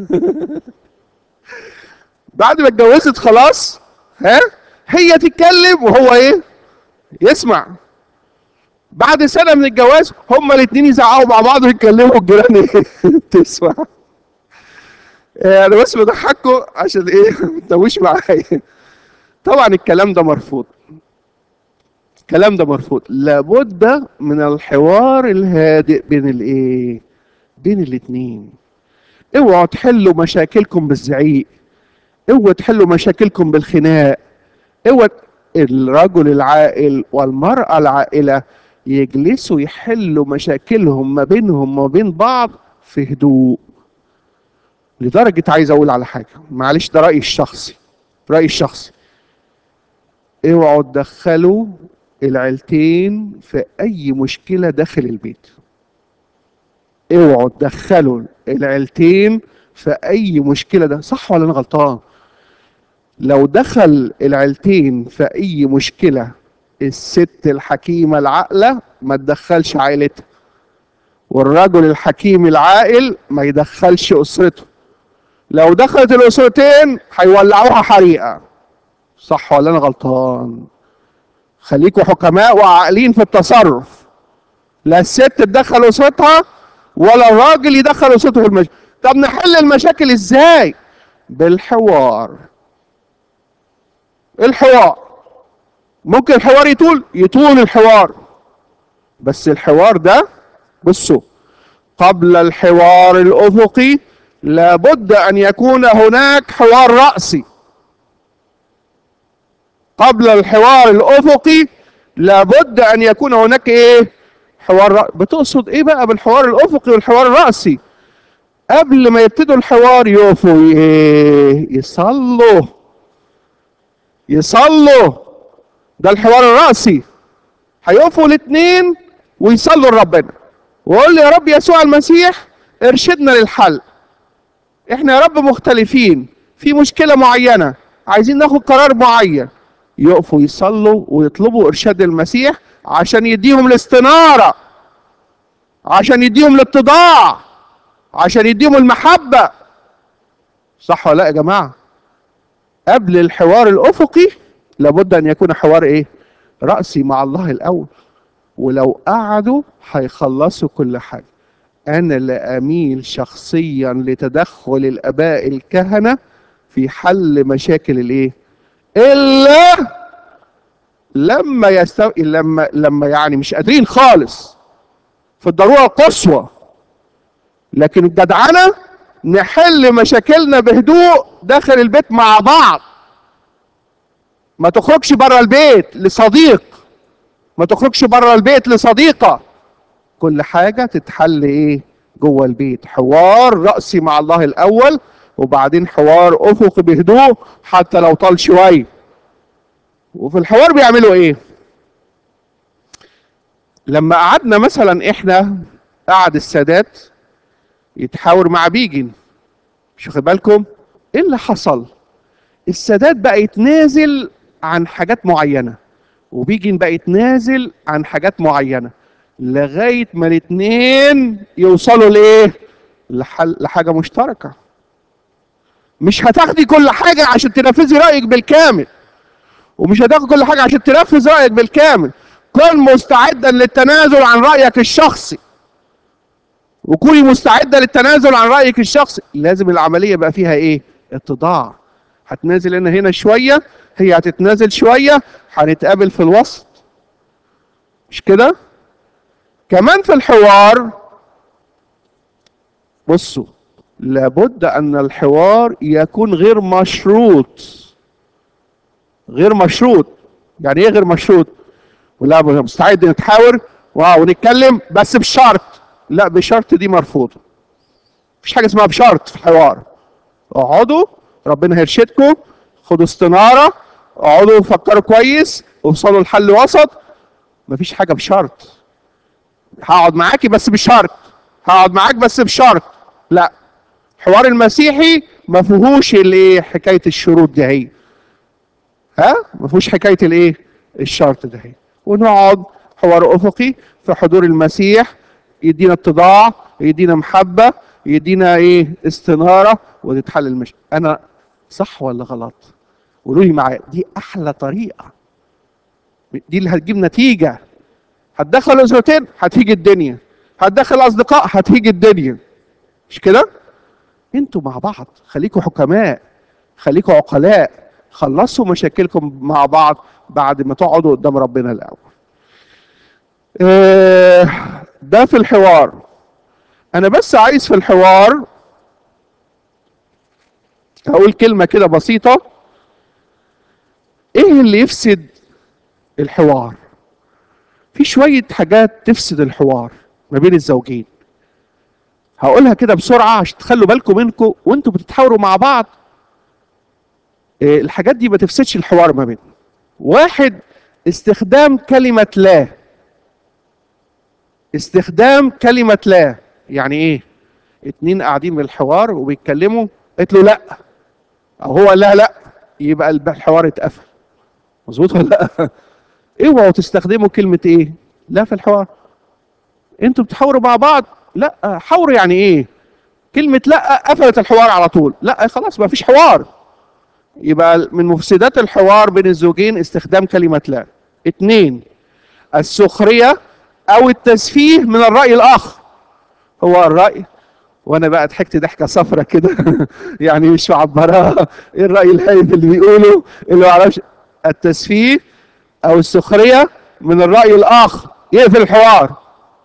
بعد ما اتجوزت خلاص ها هي تتكلم وهو ايه يسمع بعد سنة من الجواز هما الاتنين يزعقوا مع بعض ويتكلموا الجيران ايه تسمع آه، انا بس بضحكوا عشان ايه ما تنوش معايا طبعا الكلام ده مرفوض الكلام ده مرفوض لابد من الحوار الهادئ بين الايه بين الاتنين اوعوا تحلوا مشاكلكم بالزعيق اوعوا تحلوا مشاكلكم بالخناق اوعوا الرجل العاقل والمرأة العاقلة يجلسوا يحلوا مشاكلهم ما بينهم وما بين بعض في هدوء لدرجة عايز اقول على حاجة معلش ده رأيي الشخصي رأيي الشخصي اوعوا تدخلوا العيلتين في اي مشكلة داخل البيت اوعوا تدخلوا العيلتين في اي مشكلة ده صح ولا انا غلطان لو دخل العيلتين في اي مشكلة الست الحكيمة العاقلة ما تدخلش عائلتها والرجل الحكيم العاقل ما يدخلش اسرته لو دخلت الاسرتين هيولعوها حريقه صح ولا انا غلطان خليكوا حكماء وعاقلين في التصرف لا الست تدخل اسرتها ولا الراجل يدخل اسرته في المشاكل طب نحل المشاكل ازاي بالحوار الحوار ممكن الحوار يطول يطول الحوار بس الحوار ده بصوا قبل الحوار الافقي لابد ان يكون هناك حوار راسي قبل الحوار الافقي لابد ان يكون هناك ايه حوار رأ... بتقصد ايه بقى بالحوار الافقي والحوار الراسي قبل ما يبتدوا الحوار يقفوا ايه يصلوا يصلوا ده الحوار الراسي هيقفوا الاثنين ويصلوا لربنا ويقول لي يا رب يسوع المسيح ارشدنا للحل احنا يا رب مختلفين في مشكلة معينة عايزين ناخد قرار معين يقفوا يصلوا ويطلبوا ارشاد المسيح عشان يديهم الاستنارة عشان يديهم الاتضاع عشان يديهم المحبة صح ولا لا يا جماعة قبل الحوار الافقي لابد ان يكون حوار ايه رأسي مع الله الاول ولو قعدوا هيخلصوا كل حاجة أنا لا أميل شخصيا لتدخل الآباء الكهنة في حل مشاكل الإيه؟ إلا لما يستو... لما لما يعني مش قادرين خالص في الضرورة القصوى لكن الجدعنة نحل مشاكلنا بهدوء داخل البيت مع بعض ما تخرجش بره البيت لصديق ما تخرجش بره البيت لصديقه كل حاجه تتحل ايه جوه البيت حوار راسي مع الله الاول وبعدين حوار افقي بهدوء حتى لو طال شويه وفي الحوار بيعملوا ايه لما قعدنا مثلا احنا قعد السادات يتحاور مع بيجن مش واخد بالكم ايه اللي حصل السادات بقى يتنازل عن حاجات معينه وبيجن بقى يتنازل عن حاجات معينه لغايه ما الاثنين يوصلوا لايه لحل لحاجه مشتركه مش هتاخدي كل حاجه عشان تنفذي رايك بالكامل ومش هتاخدي كل حاجه عشان تنفذ رايك بالكامل كن مستعدا للتنازل عن رايك الشخصي وكوني مستعده للتنازل عن رايك الشخصي لازم العمليه بقى فيها ايه اتضاع هتنازل انا هنا شويه هي هتتنازل شويه هنتقابل في الوسط مش كده كمان في الحوار بصوا لابد ان الحوار يكون غير مشروط غير مشروط يعني ايه غير مشروط ولا مستعد نتحاور ونتكلم بس بشرط لا بشرط دي مرفوضه مفيش حاجه اسمها بشرط في الحوار اقعدوا ربنا هيرشدكم خدوا استناره اقعدوا فكروا كويس اوصلوا لحل وسط مفيش حاجه بشرط هقعد معاكي بس بشرط هقعد معاك بس بشرط لا حوار المسيحي ما فيهوش الايه حكايه الشروط دي هي ها ما فيهوش حكايه الايه الشرط ده هي ونقعد حوار افقي في حضور المسيح يدينا اتضاع يدينا محبه يدينا ايه استناره وتتحل المشكله انا صح ولا غلط قولوا لي معايا دي احلى طريقه دي اللي هتجيب نتيجه هتدخل اسرتين هتيجي الدنيا هتدخل اصدقاء هتيجي الدنيا مش كده انتوا مع بعض خليكوا حكماء خليكوا عقلاء خلصوا مشاكلكم مع بعض بعد ما تقعدوا قدام ربنا الاول اه ده في الحوار انا بس عايز في الحوار هقول كلمه كده بسيطه ايه اللي يفسد الحوار في شوية حاجات تفسد الحوار ما بين الزوجين هقولها كده بسرعه عشان تخلوا بالكم منكم وانتوا بتتحاوروا مع بعض إيه، الحاجات دي ما تفسدش الحوار ما بينكم واحد استخدام كلمه لا استخدام كلمه لا يعني ايه اتنين قاعدين بالحوار وبيتكلموا قلت له لا او هو لا لا يبقى الب- الحوار اتقفل مظبوط ولا لا اوعوا تستخدموا كلمه ايه لا في الحوار انتوا بتحاوروا مع بعض لا حاوروا يعني ايه كلمه لا قفلت الحوار على طول لا خلاص ما فيش حوار يبقى من مفسدات الحوار بين الزوجين استخدام كلمه لا اتنين السخريه او التسفيه من الراي الاخر هو الراي وانا بقى ضحكت ضحكه صفرة كده يعني مش معبراها ايه الراي الهايف اللي بيقوله اللي ما اعرفش التسفيه او السخريه من الراي الاخر يقفل الحوار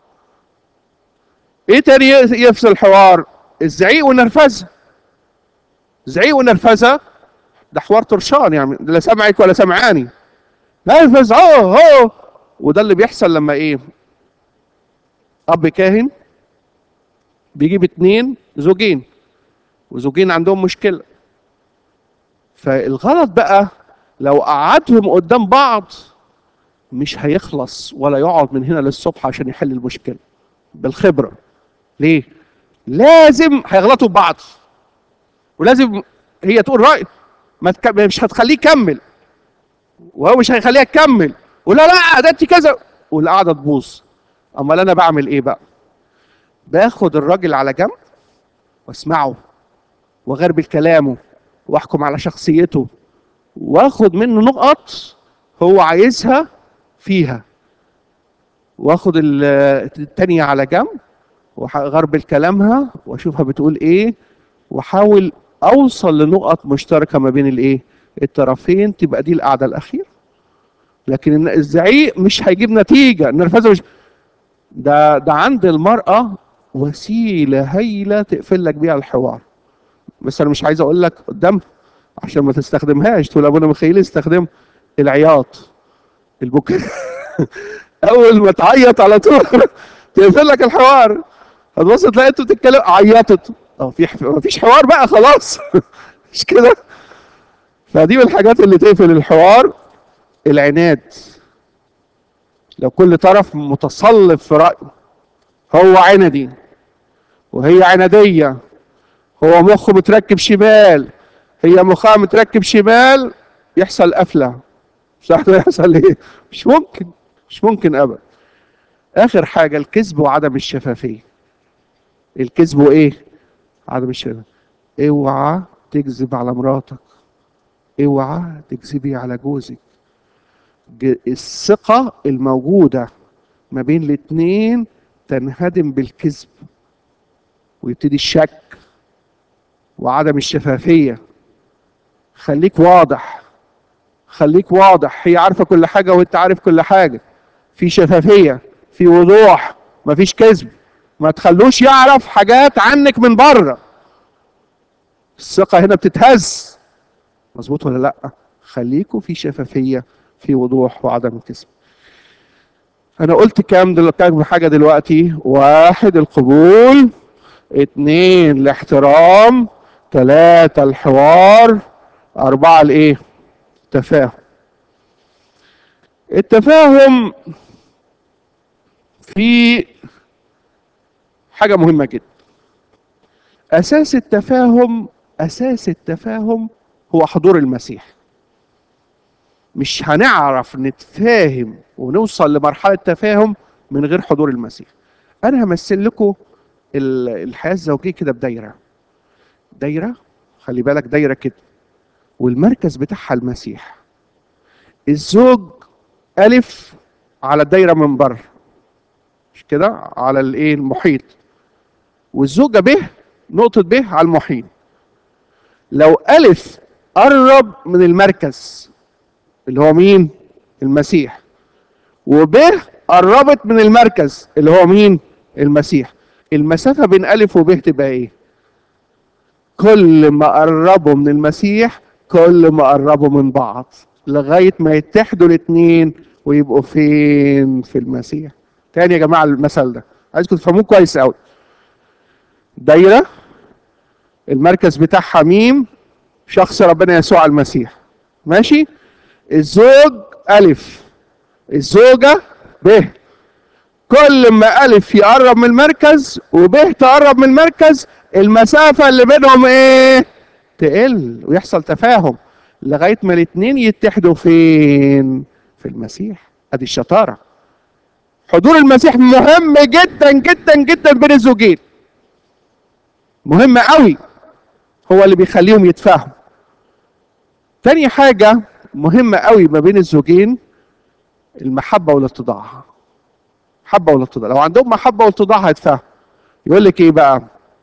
ايه تاني يفصل الحوار الزعيق والنرفزه زعيق ونرفزه ده حوار طرشان يعني لا سامعك ولا سمعاني نرفز اهو اهو وده اللي بيحصل لما ايه اب كاهن بيجيب اتنين زوجين وزوجين عندهم مشكله فالغلط بقى لو قعدهم قدام بعض مش هيخلص ولا يقعد من هنا للصبح عشان يحل المشكله بالخبره ليه لازم هيغلطوا ببعض ولازم هي تقول راي ما تك... مش هتخليه يكمل وهو مش هيخليها تكمل ولا لا ده انت كذا والقعده تبوظ امال انا بعمل ايه بقى باخد الراجل على جنب واسمعه واغربل كلامه واحكم على شخصيته واخد منه نقط هو عايزها فيها واخد ال- التانية على جنب وغربل كلامها واشوفها بتقول ايه واحاول اوصل لنقط مشتركه ما بين الايه الطرفين تبقى دي القعده الاخيره لكن الزعيق مش هيجيب نتيجه النرفزه مش ده ده عند المراه وسيله هايله تقفل لك بيها الحوار بس انا مش عايز اقول لك قدام عشان ما تستخدمهاش تقول ابونا مخيل استخدم العياط البكاء اول ما تعيط على طول تقفل لك الحوار هتبص تلاقي انتوا بتتكلموا عيطت اه في ما فيش حوار بقى خلاص مش كده فدي من الحاجات اللي تقفل الحوار العناد لو كل طرف متصلب في رأيه هو عندي وهي عنادية هو مخه متركب شمال هي مخها متركب شمال يحصل قفلة مش عارف يحصل ايه مش ممكن مش ممكن ابدا اخر حاجة الكذب وعدم الشفافية الكذب وايه عدم الشفافية اوعى تكذب على مراتك اوعى تكذبي على جوزك ج- الثقة الموجودة ما بين الاتنين تنهدم بالكذب ويبتدي الشك وعدم الشفافية خليك واضح خليك واضح هي عارفة كل حاجة وانت عارف كل حاجة في شفافية في وضوح مفيش كذب ما تخلوش يعرف حاجات عنك من بره الثقة هنا بتتهز مظبوط ولا لا خليكوا في شفافية في وضوح وعدم كذب انا قلت كام دل... كام حاجة دلوقتي واحد القبول اتنين الاحترام تلاتة الحوار اربعة الايه تفاهم التفاهم في حاجة مهمة جدا أساس التفاهم أساس التفاهم هو حضور المسيح مش هنعرف نتفاهم ونوصل لمرحلة تفاهم من غير حضور المسيح أنا همثل لكم ال- الحياة الزوجية كده بدايرة دايرة خلي بالك دايرة كده والمركز بتاعها المسيح الزوج ألف على الدايرة من بره مش كده على الايه المحيط والزوجة ب نقطة ب على المحيط لو ألف قرب من المركز اللي هو مين المسيح وب قربت من المركز اللي هو مين المسيح المسافة بين ألف وب تبقى ايه كل ما قربوا من المسيح كل ما قربوا من بعض لغاية ما يتحدوا الاتنين ويبقوا فين في المسيح تاني يا جماعة المثل ده عايزكم تفهموه كويس قوي دايرة المركز بتاعها ميم شخص ربنا يسوع المسيح ماشي الزوج ألف الزوجة ب كل ما ألف يقرب من المركز وب تقرب من المركز المسافة اللي بينهم ايه تقل ويحصل تفاهم لغاية ما الاتنين يتحدوا فين في المسيح ادي الشطارة حضور المسيح مهم جدا جدا جدا بين الزوجين مهم قوي هو اللي بيخليهم يتفاهموا تاني حاجة مهمة قوي ما بين الزوجين المحبة والاتضاع محبة والاتضاع لو عندهم محبة والاتضاع هيتفاهموا يقول لك ايه بقى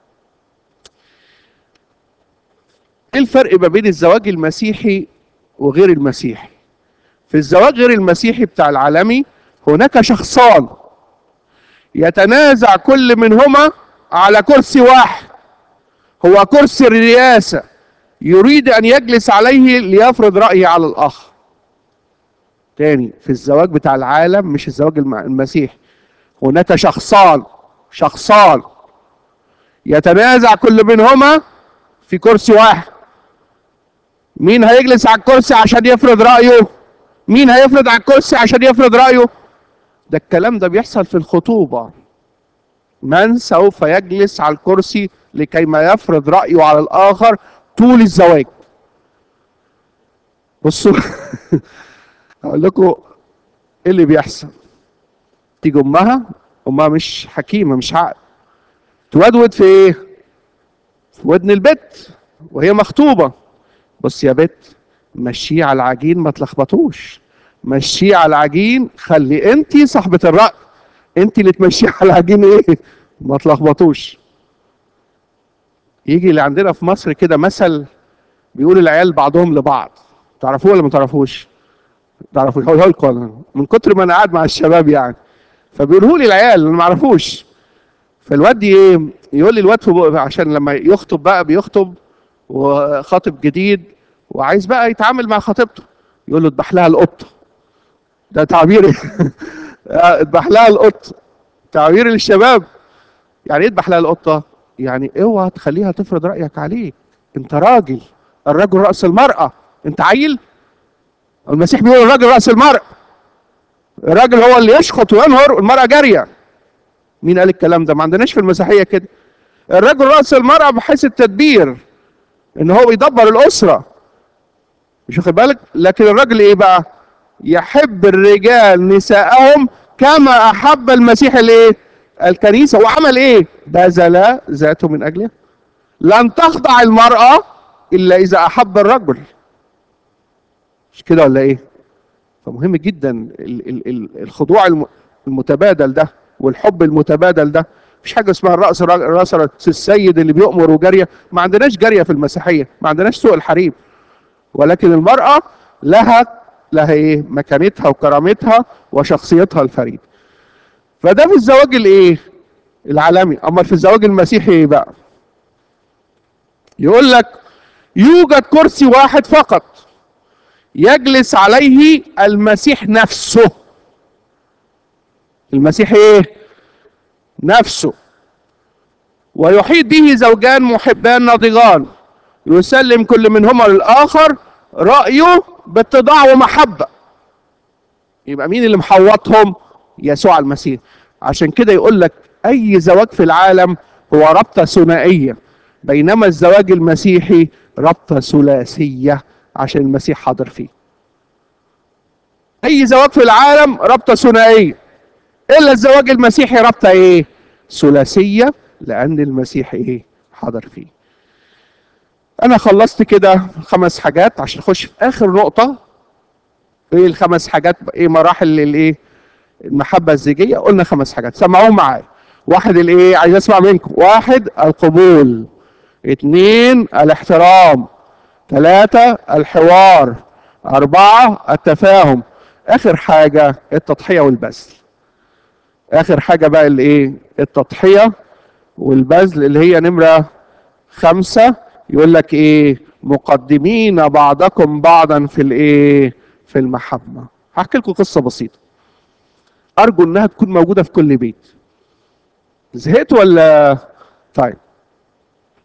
ايه الفرق ما بين الزواج المسيحي وغير المسيحي في الزواج غير المسيحي بتاع العالمي هناك شخصان يتنازع كل منهما على كرسي واحد هو كرسي الرئاسة يريد أن يجلس عليه ليفرض رأيه على الآخر تاني في الزواج بتاع العالم مش الزواج الم- المسيحي هناك شخصان شخصان يتنازع كل منهما في كرسي واحد مين هيجلس على الكرسي عشان يفرض رأيه مين هيفرض على الكرسي عشان يفرض رأيه ده الكلام ده بيحصل في الخطوبة من سوف يجلس على الكرسي لكي ما يفرض رأيه على الآخر طول الزواج بصوا أقول لكم إيه اللي بيحصل تيجي أمها أمها مش حكيمة مش عقل تودود في إيه؟ في ودن البت وهي مخطوبة بص يا بت مشيه على العجين ما تلخبطوش مشيه على العجين خلي انت صاحبة الرأي انت اللي تمشيه على العجين ايه ما تلخبطوش يجي اللي عندنا في مصر كده مثل بيقول العيال بعضهم لبعض تعرفوه ولا ما تعرفوش تعرفوا هقولها لكم انا من كتر ما انا قاعد مع الشباب يعني فبيقولوا لي العيال انا ما اعرفوش فالواد ايه يقول لي الواد في بق- عشان لما يخطب بقى بيخطب وخاطب جديد وعايز بقى يتعامل مع خطيبته يقول له اذبح لها القطه ده تعبير آه، اذبح لها القطه تعبير للشباب يعني ايه اذبح لها القطه يعني اوعى تخليها تفرض رايك عليك انت راجل الرجل راس المراه انت عيل المسيح بيقول الراجل راس المرأة الراجل هو اللي يشخط وينهر والمرأة جارية مين قال الكلام ده ما عندناش في المسيحية كده الراجل راس المرأة بحيث التدبير ان هو يدبر الأسرة مش واخد بالك لكن الراجل ايه بقى يحب الرجال نساءهم كما احب المسيح الايه الكنيسة وعمل ايه بذل ذاته من اجلها لن تخضع المرأة الا اذا احب الرجل مش كده ولا ايه فمهم جدا ال- ال- ال- الخضوع الم- المتبادل ده والحب المتبادل ده مفيش حاجه اسمها الراس راس راس السيد اللي بيؤمر وجاريه ما عندناش جاريه في المسيحيه ما عندناش سوق الحريم ولكن المراه لها لها ايه مكانتها وكرامتها وشخصيتها الفريده فده في الزواج الايه العالمي اما في الزواج المسيحي ايه بقى يقول لك يوجد كرسي واحد فقط يجلس عليه المسيح نفسه المسيح ايه نفسه ويحيط به زوجان محبان ناضجان يسلم كل منهما للاخر رايه باتضاع ومحبه يبقى مين اللي محوطهم يسوع المسيح عشان كده يقول لك اي زواج في العالم هو رابطه ثنائيه بينما الزواج المسيحي رابطه ثلاثيه عشان المسيح حاضر فيه اي زواج في العالم رابطه ثنائيه الا الزواج المسيحي رابطه ايه ثلاثيه لان المسيح ايه حاضر فيه انا خلصت كده خمس حاجات عشان نخش في اخر نقطه ايه الخمس حاجات ايه مراحل الايه المحبه الزيجيه قلنا خمس حاجات سمعوهم معايا واحد الايه عايز اسمع منكم واحد القبول اثنين الاحترام ثلاثة الحوار أربعة التفاهم آخر حاجة التضحية والبذل آخر حاجة بقى الإيه التضحية والبذل اللي هي نمرة خمسة يقول لك إيه مقدمين بعضكم بعضا في الإيه في المحبة هحكي لكم قصة بسيطة أرجو إنها تكون موجودة في كل بيت زهقت ولا طيب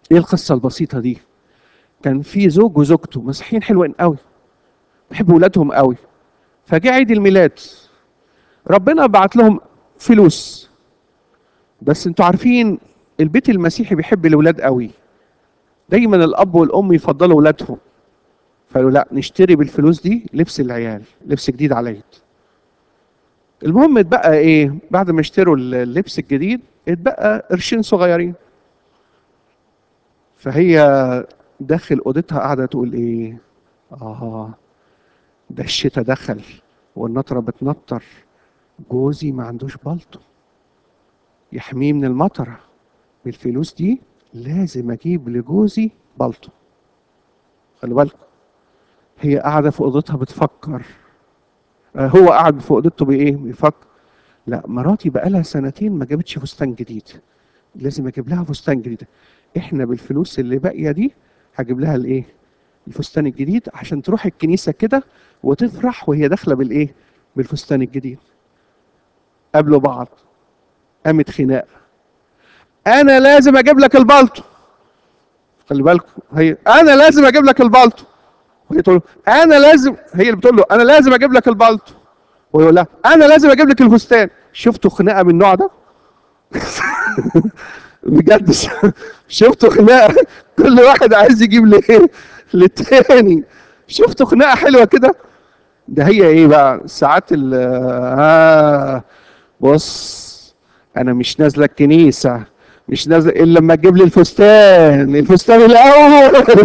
ايه القصه البسيطه دي كان في زوج وزوجته مسيحيين حلوين قوي بيحبوا ولادهم قوي فجاء عيد الميلاد ربنا بعت لهم فلوس بس انتوا عارفين البيت المسيحي بيحب الاولاد قوي دايما الاب والام يفضلوا اولادهم فقالوا لا نشتري بالفلوس دي لبس العيال لبس جديد على العيد المهم اتبقى ايه بعد ما اشتروا اللبس الجديد اتبقى قرشين صغيرين فهي داخل اوضتها قاعده تقول ايه اه ده الشتاء دخل والنطره بتنطر جوزي ما عندوش بلطو يحميه من المطره بالفلوس دي لازم اجيب لجوزي بلطو خلي بالكم هي قاعده في اوضتها بتفكر آه هو قاعد في اوضته بايه بيفكر لا مراتي بقالها سنتين ما جابتش فستان جديد لازم اجيب لها فستان جديد احنا بالفلوس اللي باقيه دي هجيب لها الايه الفستان الجديد عشان تروح الكنيسه كده وتفرح وهي داخله بالايه بالفستان الجديد قابلوا بعض قامت خناقه انا لازم اجيب لك البلطو خلي بالكم هي انا لازم اجيب لك البلطو وهي تقول له انا لازم هي اللي بتقول له انا لازم اجيب لك البلطو ويقول لها انا لازم اجيب لك الفستان شفتوا خناقه من النوع ده بجد شفتوا خناقه كل واحد عايز يجيب لايه للتاني شفتوا خناقه حلوه كده ده هي ايه بقى ساعات ال آه بص انا مش نازله الكنيسه مش نازله الا لما تجيب لي الفستان الفستان الاول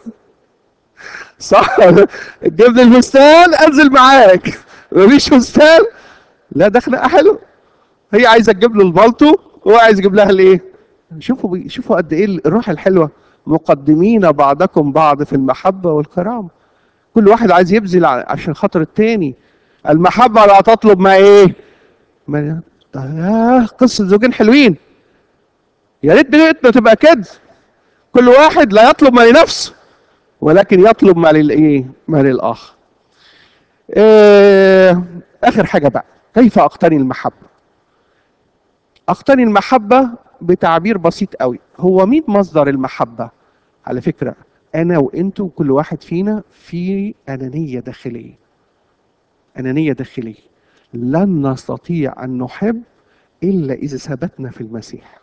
صح تجيب لي الفستان انزل معاك مفيش فستان لا ده خناقه حلوه هي عايزه تجيب له البلطو وهو عايز يجيب لها الايه شوفوا بي... شوفوا قد ايه الروح الحلوه مقدمين بعضكم بعض في المحبه والكرامه كل واحد عايز يبذل عشان خاطر التاني المحبه لا تطلب ما ايه ما آه قصه زوجين حلوين يا ريت بيتنا تبقى كده كل واحد لا يطلب ما لنفسه ولكن يطلب ما للايه ما للاخر إيه اخر حاجه بقى كيف اقتني المحبه اقتني المحبه بتعبير بسيط قوي هو مين مصدر المحبه على فكره انا وانتوا كل واحد فينا في انانيه داخليه انانيه داخليه لن نستطيع ان نحب الا اذا ثبتنا في المسيح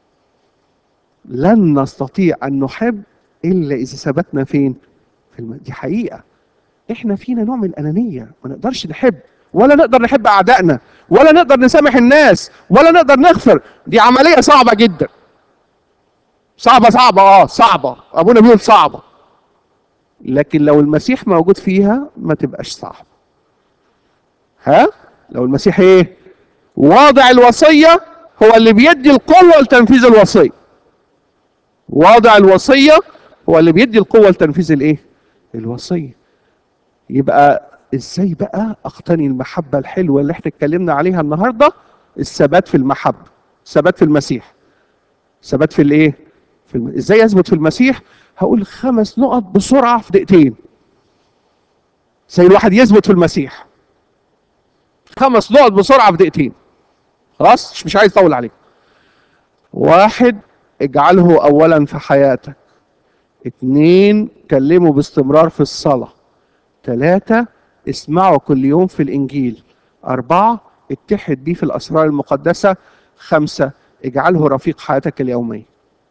لن نستطيع ان نحب الا اذا ثبتنا فين في الم... دي حقيقه احنا فينا نوع من الانانيه ما نقدرش نحب ولا نقدر نحب اعدائنا ولا نقدر نسامح الناس ولا نقدر نغفر دي عمليه صعبه جدا صعبه صعبه اه صعبه ابونا بيقول صعبه لكن لو المسيح موجود فيها ما تبقاش صعبه ها لو المسيح ايه واضع الوصيه هو اللي بيدي القوه لتنفيذ الوصيه واضع الوصيه هو اللي بيدي القوه لتنفيذ الايه الوصيه يبقى ازاي بقى اقتني المحبه الحلوه اللي احنا اتكلمنا عليها النهارده الثبات في المحبه الثبات في المسيح ثبات في الايه في الم... ازاي اثبت في المسيح هقول خمس نقط بسرعه في دقيقتين زي الواحد يثبت في المسيح خمس نقط بسرعه في دقيقتين خلاص مش, مش عايز اطول عليك واحد اجعله اولا في حياتك اتنين كلمه باستمرار في الصلاه ثلاثة اسمعوا كل يوم في الإنجيل أربعة اتحد بيه في الأسرار المقدسة خمسة اجعله رفيق حياتك اليومية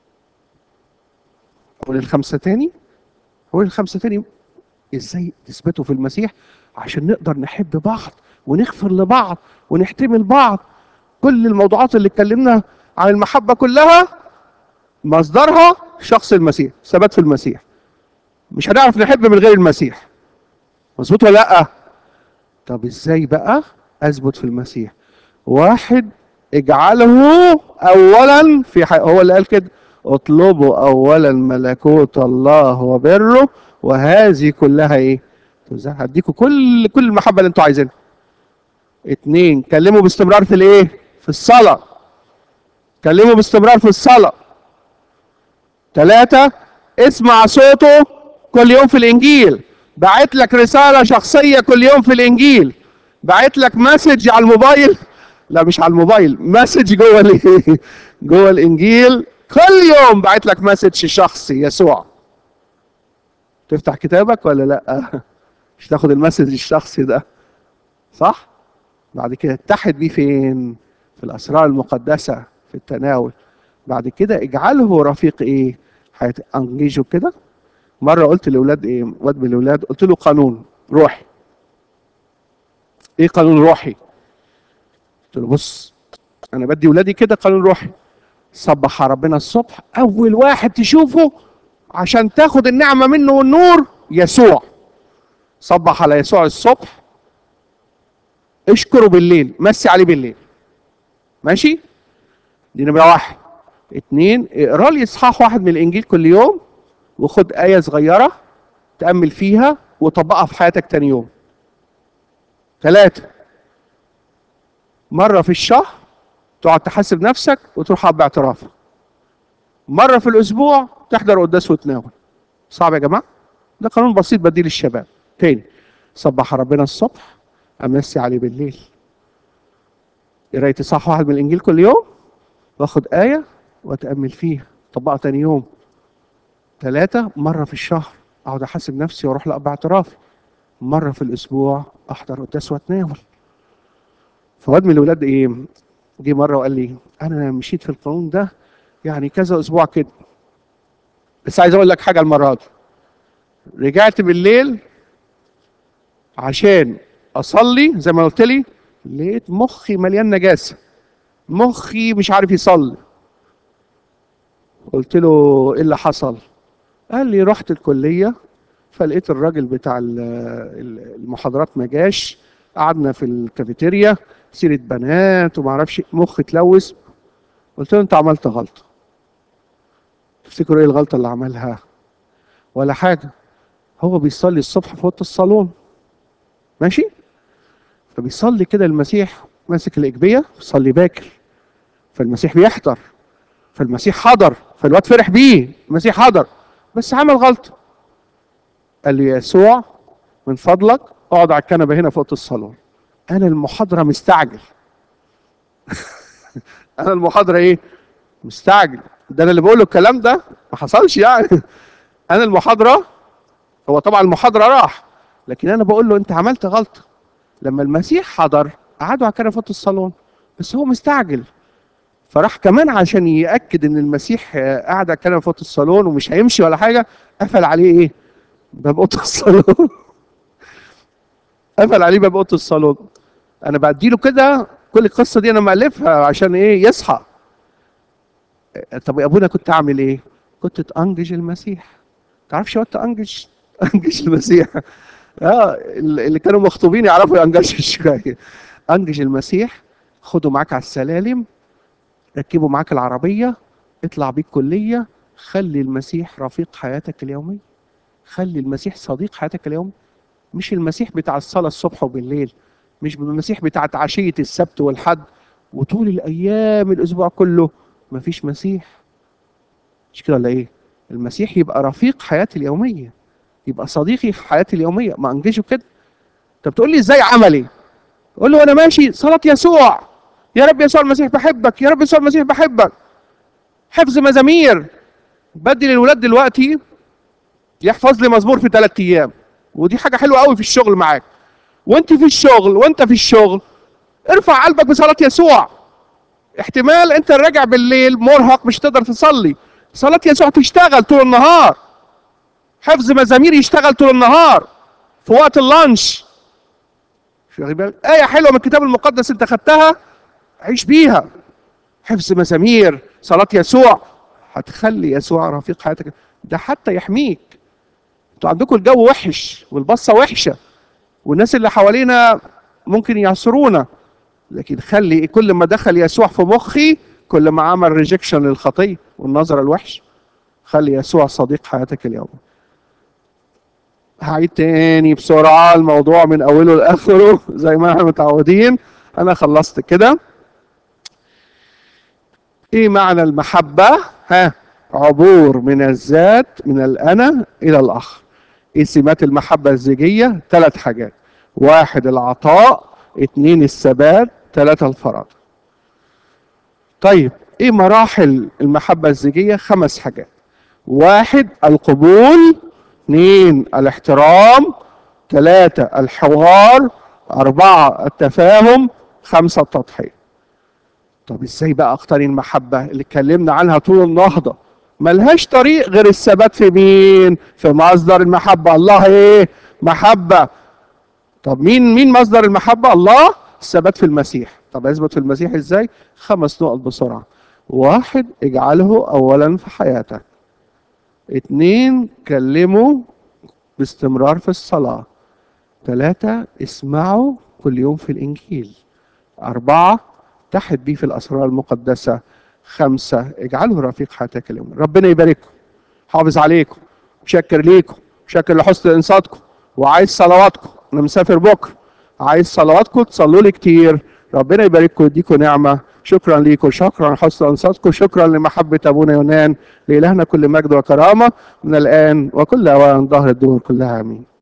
قول الخمسة تاني قول الخمسة تاني ازاي تثبتوا في المسيح عشان نقدر نحب بعض ونغفر لبعض ونحتمل بعض كل الموضوعات اللي اتكلمنا عن المحبة كلها مصدرها شخص المسيح ثبات في المسيح مش هنعرف نحب من غير المسيح مظبوط ولا لا طب ازاي بقى اثبت في المسيح واحد اجعله اولا في حي... هو اللي قال كده اطلبوا اولا ملكوت الله وبره وهذه كلها ايه هديكوا كل كل المحبه اللي انتوا عايزينها اتنين كلموا باستمرار في الايه في الصلاه كلموا باستمرار في الصلاه ثلاثة اسمع صوته كل يوم في الانجيل بعت لك رسالة شخصية كل يوم في الإنجيل بعت لك مسج على الموبايل لا مش على الموبايل مسج جوه جوه الإنجيل كل يوم بعت لك مسج شخصي يسوع تفتح كتابك ولا لا مش تاخد المسج الشخصي ده صح بعد كده اتحد بيه فين في الاسرار المقدسه في التناول بعد كده اجعله رفيق ايه هيتانجيجه كده مره قلت لاولاد ايه واد من الاولاد قلت له قانون روحي ايه قانون روحي قلت له بص انا بدي ولادي كده قانون روحي صبح على ربنا الصبح اول واحد تشوفه عشان تاخد النعمه منه والنور يسوع صبح على يسوع الصبح اشكره بالليل مسي عليه بالليل ماشي دي نمره واحد اتنين اقرا لي اصحاح واحد من الانجيل كل يوم وخد ايه صغيره تامل فيها وطبقها في حياتك تاني يوم ثلاثه مره في الشهر تقعد تحاسب نفسك وتروح اب اعترافك مره في الاسبوع تحضر قداس وتناول صعب يا جماعه ده قانون بسيط بديه للشباب تاني صبح ربنا الصبح امسي عليه بالليل قرايه صح واحد من الانجيل كل يوم واخد ايه واتامل فيها طبقها تاني يوم ثلاثة مرة في الشهر أقعد أحاسب نفسي وأروح لأب اعترافي مرة في الأسبوع أحضر قداس وأتناول فواد من الولاد إيه جه مرة وقال لي أنا مشيت في القانون ده يعني كذا أسبوع كده بس عايز أقول لك حاجة المرة دي رجعت بالليل عشان أصلي زي ما قلت لي لقيت مخي مليان نجاسة مخي مش عارف يصلي قلت له ايه اللي حصل قال لي رحت الكلية فلقيت الراجل بتاع ال- ال- المحاضرات ما جاش قعدنا في الكافيتيريا سيرة بنات وما اعرفش مخ اتلوث قلت له انت عملت غلطة تفتكروا ايه الغلطة اللي عملها ولا حاجة هو بيصلي الصبح في اوضه الصالون ماشي فبيصلي كده المسيح ماسك الإجبية بيصلي باكر فالمسيح بيحضر فالمسيح حضر فالواد فرح بيه المسيح حضر بس عمل غلطة قال لي يسوع من فضلك اقعد على الكنبة هنا في أوضة الصالون أنا المحاضرة مستعجل أنا المحاضرة إيه؟ مستعجل ده أنا اللي بقول له الكلام ده ما حصلش يعني أنا المحاضرة هو طبعا المحاضرة راح لكن أنا بقول له أنت عملت غلطة لما المسيح حضر قعدوا على كنبة أوضة الصالون بس هو مستعجل فراح كمان عشان ياكد ان المسيح آه، قاعد على كنبه في اوضه الصالون ومش هيمشي ولا حاجه قفل عليه ايه؟ باب اوضه الصالون قفل عليه باب اوضه الصالون انا بديله كده كل القصه دي انا مالفها عشان ايه يصحى آه، طب يا ابونا كنت اعمل ايه؟ كنت تانجج المسيح تعرفش وقت تانجج انجج المسيح اه اللي كانوا مخطوبين يعرفوا ينجشوا شويه انجج المسيح خده معاك على السلالم ركبه معاك العربية اطلع بيه الكلية خلي المسيح رفيق حياتك اليومية خلي المسيح صديق حياتك اليومي مش المسيح بتاع الصلاة الصبح وبالليل مش المسيح بتاع عشية السبت والحد وطول الأيام الأسبوع كله مفيش مسيح مش كده ولا إيه؟ المسيح يبقى رفيق حياتي اليومية يبقى صديقي في حياتي اليومية ما أنجشه كده طب تقول لي إزاي عملي؟ قول له أنا ماشي صلاة يسوع يا رب يسوع المسيح بحبك يا رب يسوع المسيح بحبك حفظ مزامير بدي للولاد دلوقتي يحفظ لي مزمور في ثلاث ايام ودي حاجه حلوه قوي في الشغل معاك وانت في الشغل وانت في الشغل ارفع قلبك بصلاه يسوع احتمال انت راجع بالليل مرهق مش تقدر تصلي صلاه يسوع تشتغل طول النهار حفظ مزامير يشتغل طول النهار في وقت اللانش في واخد بالك؟ آية حلوة من الكتاب المقدس أنت خدتها عيش بيها حفظ مزامير صلاة يسوع هتخلي يسوع رفيق حياتك ده حتى يحميك انتوا عندكم الجو وحش والبصة وحشة والناس اللي حوالينا ممكن يعصرونا لكن خلي كل ما دخل يسوع في مخي كل ما عمل ريجكشن للخطية والنظرة الوحش خلي يسوع صديق حياتك اليوم هعيد تاني بسرعة الموضوع من أوله لآخره زي ما احنا متعودين أنا خلصت كده إيه معنى المحبة؟ ها عبور من الذات من الأنا إلى الآخر إيه سمات المحبة الزيجية؟ ثلاث حاجات واحد العطاء اثنين الثبات ثلاثة الفراغ طيب ايه مراحل المحبة الزوجية خمس حاجات واحد القبول اثنين الاحترام ثلاثة الحوار أربعة التفاهم خمسة التضحية طب ازاي بقى اقتني المحبة اللي اتكلمنا عنها طول النهضة ملهاش طريق غير الثبات في مين في مصدر المحبة الله ايه محبة طب مين مين مصدر المحبة الله الثبات في المسيح طب اثبت في المسيح ازاي خمس نقط بسرعة واحد اجعله اولا في حياتك اتنين كلمه باستمرار في الصلاة ثلاثة اسمعوا كل يوم في الإنجيل أربعة تحت بيه في الأسرار المقدسة خمسة اجعله رفيق حياتك اليوم ربنا يبارككم حافظ عليكم شكر ليكم شكر لحسن إنصاتكم وعايز صلواتكم أنا مسافر بكرة عايز صلواتكم تصلوا لي كتير ربنا يبارككم ويديكم نعمة شكرا ليكم شكرا لحسن انصاتكم شكرا لمحبة ابونا يونان لإلهنا كل مجد وكرامة من الآن وكل أوان ظهر الدور كلها آمين